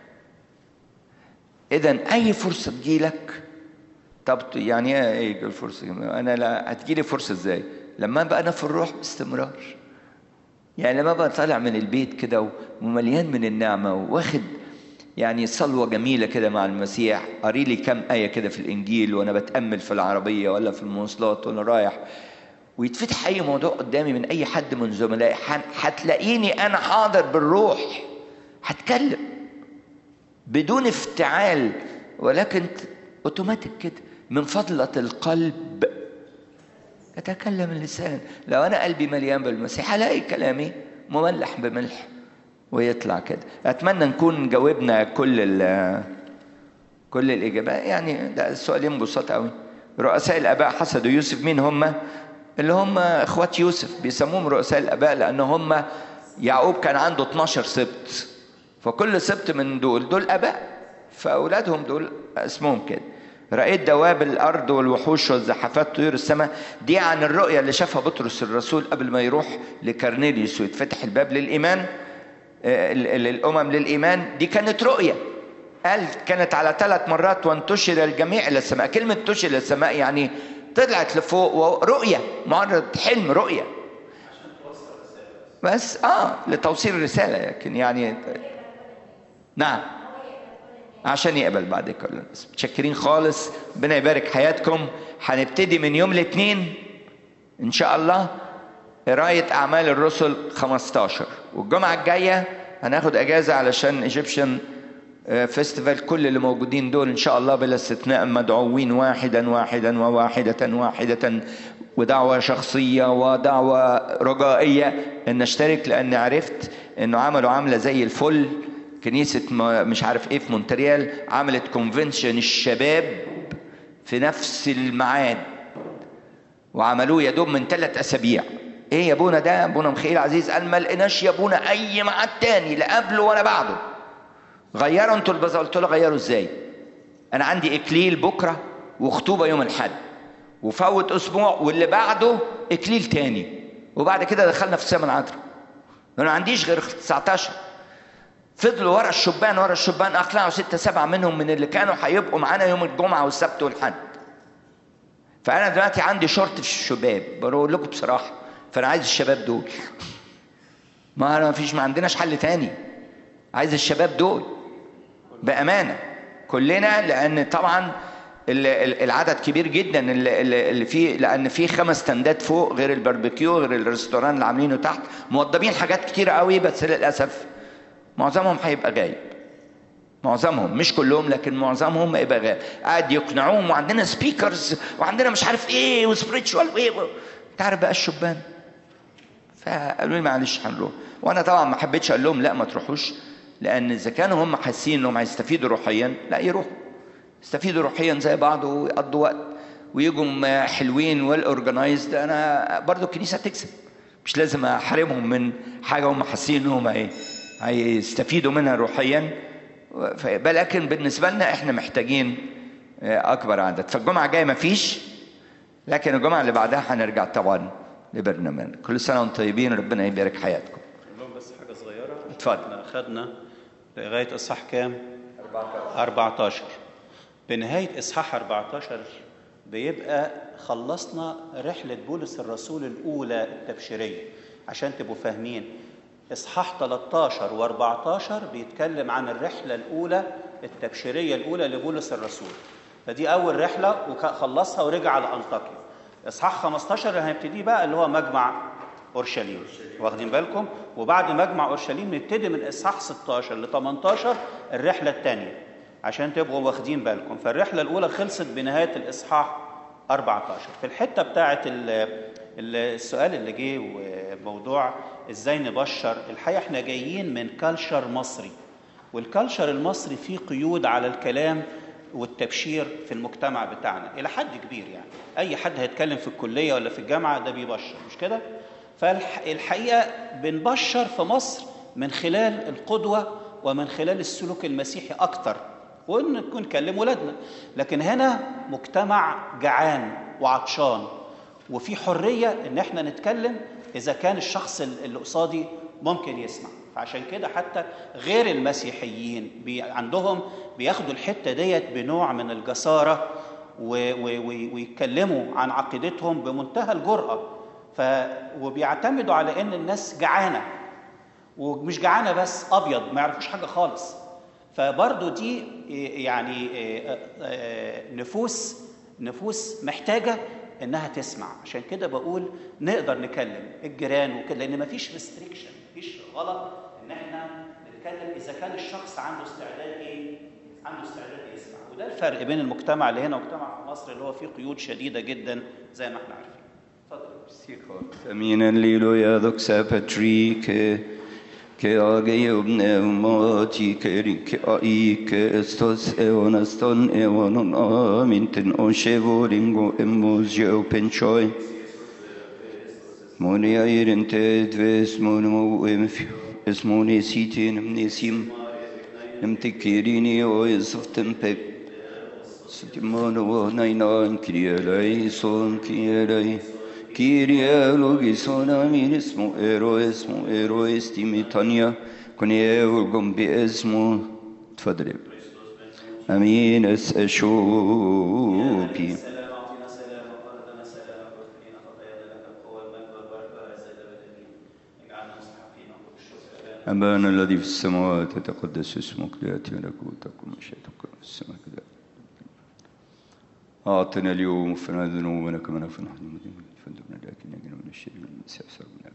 اذا اي فرصه تجيلك طب ت- يعني ايه إيه الفرصه انا لا هتجيلي فرصه ازاي لما ابقى انا في الروح باستمرار يعني لما ابقى طالع من البيت كده ومليان من النعمه واخد يعني صلوه جميله كده مع المسيح قاري لي كام ايه كده في الانجيل وانا بتامل في العربيه ولا في المواصلات وانا رايح ويتفتح اي موضوع قدامي من اي حد من زملائي ح- هتلاقيني انا حاضر بالروح هتكلم بدون افتعال ولكن ت- اوتوماتيك كده من فضلة القلب يتكلم اللسان لو انا قلبي مليان بالمسيح هلاقي كلامي مملح بملح ويطلع كده اتمنى نكون جاوبنا كل ال كل الاجابات يعني ده السؤالين بساط قوي رؤساء الاباء حسدوا يوسف مين هم اللي هم اخوات يوسف بيسموهم رؤساء الاباء لان هم يعقوب كان عنده 12 سبط فكل سبط من دول دول اباء فاولادهم دول اسمهم كده رأيت دواب الأرض والوحوش والزحفات طيور السماء دي عن الرؤية اللي شافها بطرس الرسول قبل ما يروح لكرنيليوس ويتفتح الباب للإيمان آه، للأمم للإيمان دي كانت رؤية قال كانت على ثلاث مرات وانتشر الجميع إلى السماء كلمة انتشر إلى السماء يعني طلعت لفوق ورؤية مجرد حلم رؤية بس اه لتوصيل رسالة لكن يعني نعم عشان يقبل بعد كل الناس متشكرين خالص ربنا يبارك حياتكم هنبتدي من يوم الاثنين ان شاء الله قراية أعمال الرسل 15 والجمعة الجاية هناخد أجازة علشان ايجيبشن فيستيفال كل اللي موجودين دول إن شاء الله بلا استثناء مدعوين واحدا واحدا وواحدة واحدة ودعوة شخصية ودعوة رجائية إن نشترك لأن عرفت إنه عملوا عاملة زي الفل كنيسة ما- مش عارف إيه في مونتريال عملت كونفنشن الشباب في نفس الميعاد وعملوه يا دوب من ثلاث اسابيع ايه يا ابونا ده ابونا مخيل عزيز قال ما لقيناش يا ابونا اي ميعاد تاني لا قبله ولا بعده غيروا انتوا البز قلت له غيروا ازاي انا عندي اكليل بكره وخطوبه يوم الاحد وفوت اسبوع واللي بعده اكليل تاني وبعد كده دخلنا في السنه العذراء انا ما عنديش غير 19 فضلوا ورا الشبان ورا الشبان اقلعوا ستة سبعة منهم من اللي كانوا هيبقوا معانا يوم الجمعة والسبت والحد فأنا دلوقتي عندي شورت في الشباب بقول لكم بصراحة فأنا عايز الشباب دول ما أنا ما فيش ما عندناش حل تاني عايز الشباب دول بأمانة كلنا لأن طبعا ال- ال- العدد كبير جدا اللي, اللي اللي فيه لان في خمس تندات فوق غير الباربيكيو غير الريستوران اللي عاملينه تحت موضبين حاجات كتيره قوي بس للاسف معظمهم هيبقى غايب معظمهم مش كلهم لكن معظمهم هيبقى غايب قاعد يقنعوهم وعندنا سبيكرز وعندنا مش عارف ايه وسبريتشوال وايه و- انت عارف بقى الشبان فقالوا لي معلش هنروح وانا طبعا ما حبيتش اقول لهم لا ما تروحوش لان اذا كانوا هم حاسين انهم هيستفيدوا روحيا لا يروحوا يستفيدوا روحيا زي بعض ويقضوا وقت ويجوا م- حلوين ويل اورجنايزد انا برضو الكنيسه تكسب مش لازم احرمهم من حاجه هم حاسين انهم هي- هيستفيدوا منها روحيا ف- لكن بالنسبه لنا احنا محتاجين آه، اكبر عدد فالجمعه الجايه مفيش لكن الجمعه اللي بعدها هنرجع طبعا لبرنامج كل سنه وانتم طيبين ربنا يبارك حياتكم لهم بس حاجة صغيرة اتفضل. احنا أخدنا لغاية إصحاح كام؟ 14 بنهاية إصحاح 14 بيبقى خلصنا رحلة بولس الرسول الأولى التبشيرية عشان تبقوا فاهمين إصحاح 13 و14 بيتكلم عن الرحلة الأولى التبشيرية الأولى لبولس الرسول فدي أول رحلة وخلصها ورجع على أنطاكيا إصحاح 15 اللي هنبتديه بقى اللي هو مجمع اورشليم واخدين بالكم وبعد مجمع اورشليم نبتدي من اصحاح 16 ل 18 الرحله الثانيه عشان تبقوا واخدين بالكم فالرحله الاولى خلصت بنهايه الاصحاح 14 في الحته بتاعه ال- ال- السؤال اللي جه وموضوع ازاي نبشر الحقيقه احنا جايين من كالشر مصري والكالشر المصري فيه قيود على الكلام والتبشير في المجتمع بتاعنا الى حد كبير يعني اي حد هيتكلم في الكليه ولا في الجامعه ده بيبشر مش كده فالحقيقه بنبشر في مصر من خلال القدوه ومن خلال السلوك المسيحي اكتر وان نكون نكلم ولادنا لكن هنا مجتمع جعان وعطشان وفي حريه ان احنا نتكلم اذا كان الشخص اللي قصادي ممكن يسمع فعشان كده حتى غير المسيحيين بي عندهم بياخدوا الحته ديت بنوع من الجساره و و و ويتكلموا عن عقيدتهم بمنتهى الجرأه ف وبيعتمدوا على ان الناس جعانه ومش جعانه بس ابيض ما يعرفوش حاجه خالص فبرضو دي يعني نفوس نفوس محتاجه انها تسمع عشان كده بقول نقدر نكلم الجيران وكده لان مفيش ريستريكشن مفيش غلط ان احنا نتكلم اذا كان الشخص عنده استعداد ايه عنده استعداد يسمع وده الفرق بين المجتمع اللي هنا والمجتمع في مصر اللي هو فيه قيود شديده جدا زي ما احنا عارفين اتفضل Amin alleluia doxa patrike que age pneumati que rike ai que estos eonaston eonon aminten on chevoringo emos geo penchoi Moni airen te dves mono emfio es moni sitin nesim em tekirini o esoftem pep Sitimono nainan krielai son krielai Kyrie logison amin ismo ero اسمو ero estimi tanya كوني ورقم باسمه تفضل امين اس اشوبي السلام اعطينا سلام وقرتنا سلام وكفينا خطايانا لك القوه المجد والبركه والعزه الابديه اجعلنا مستحقين وقل الشكر أبانا الذي في السماوات يتقدس اسمك ليأتي ملكوتك ومشيئتك كما في السماء كذلك أعطنا اليوم وفنا ذنوبنا كما نغفر نحن المذنبين فندمنا لكن نجنا من الشر والمسيح سرنا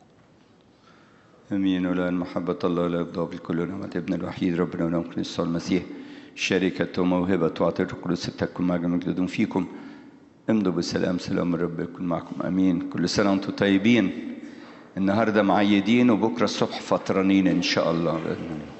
امين والان محبه الله لا يفضى بالكل نعمه ابن الوحيد ربنا ونعم كريستوس المسيح شركة وموهبة وعطية القدس تكن مع جميع جدودهم فيكم امضوا بالسلام سلام الرب يكون معكم امين كل سنه وانتم طيبين النهارده معيدين وبكره الصبح فطرانين ان شاء الله باذن الله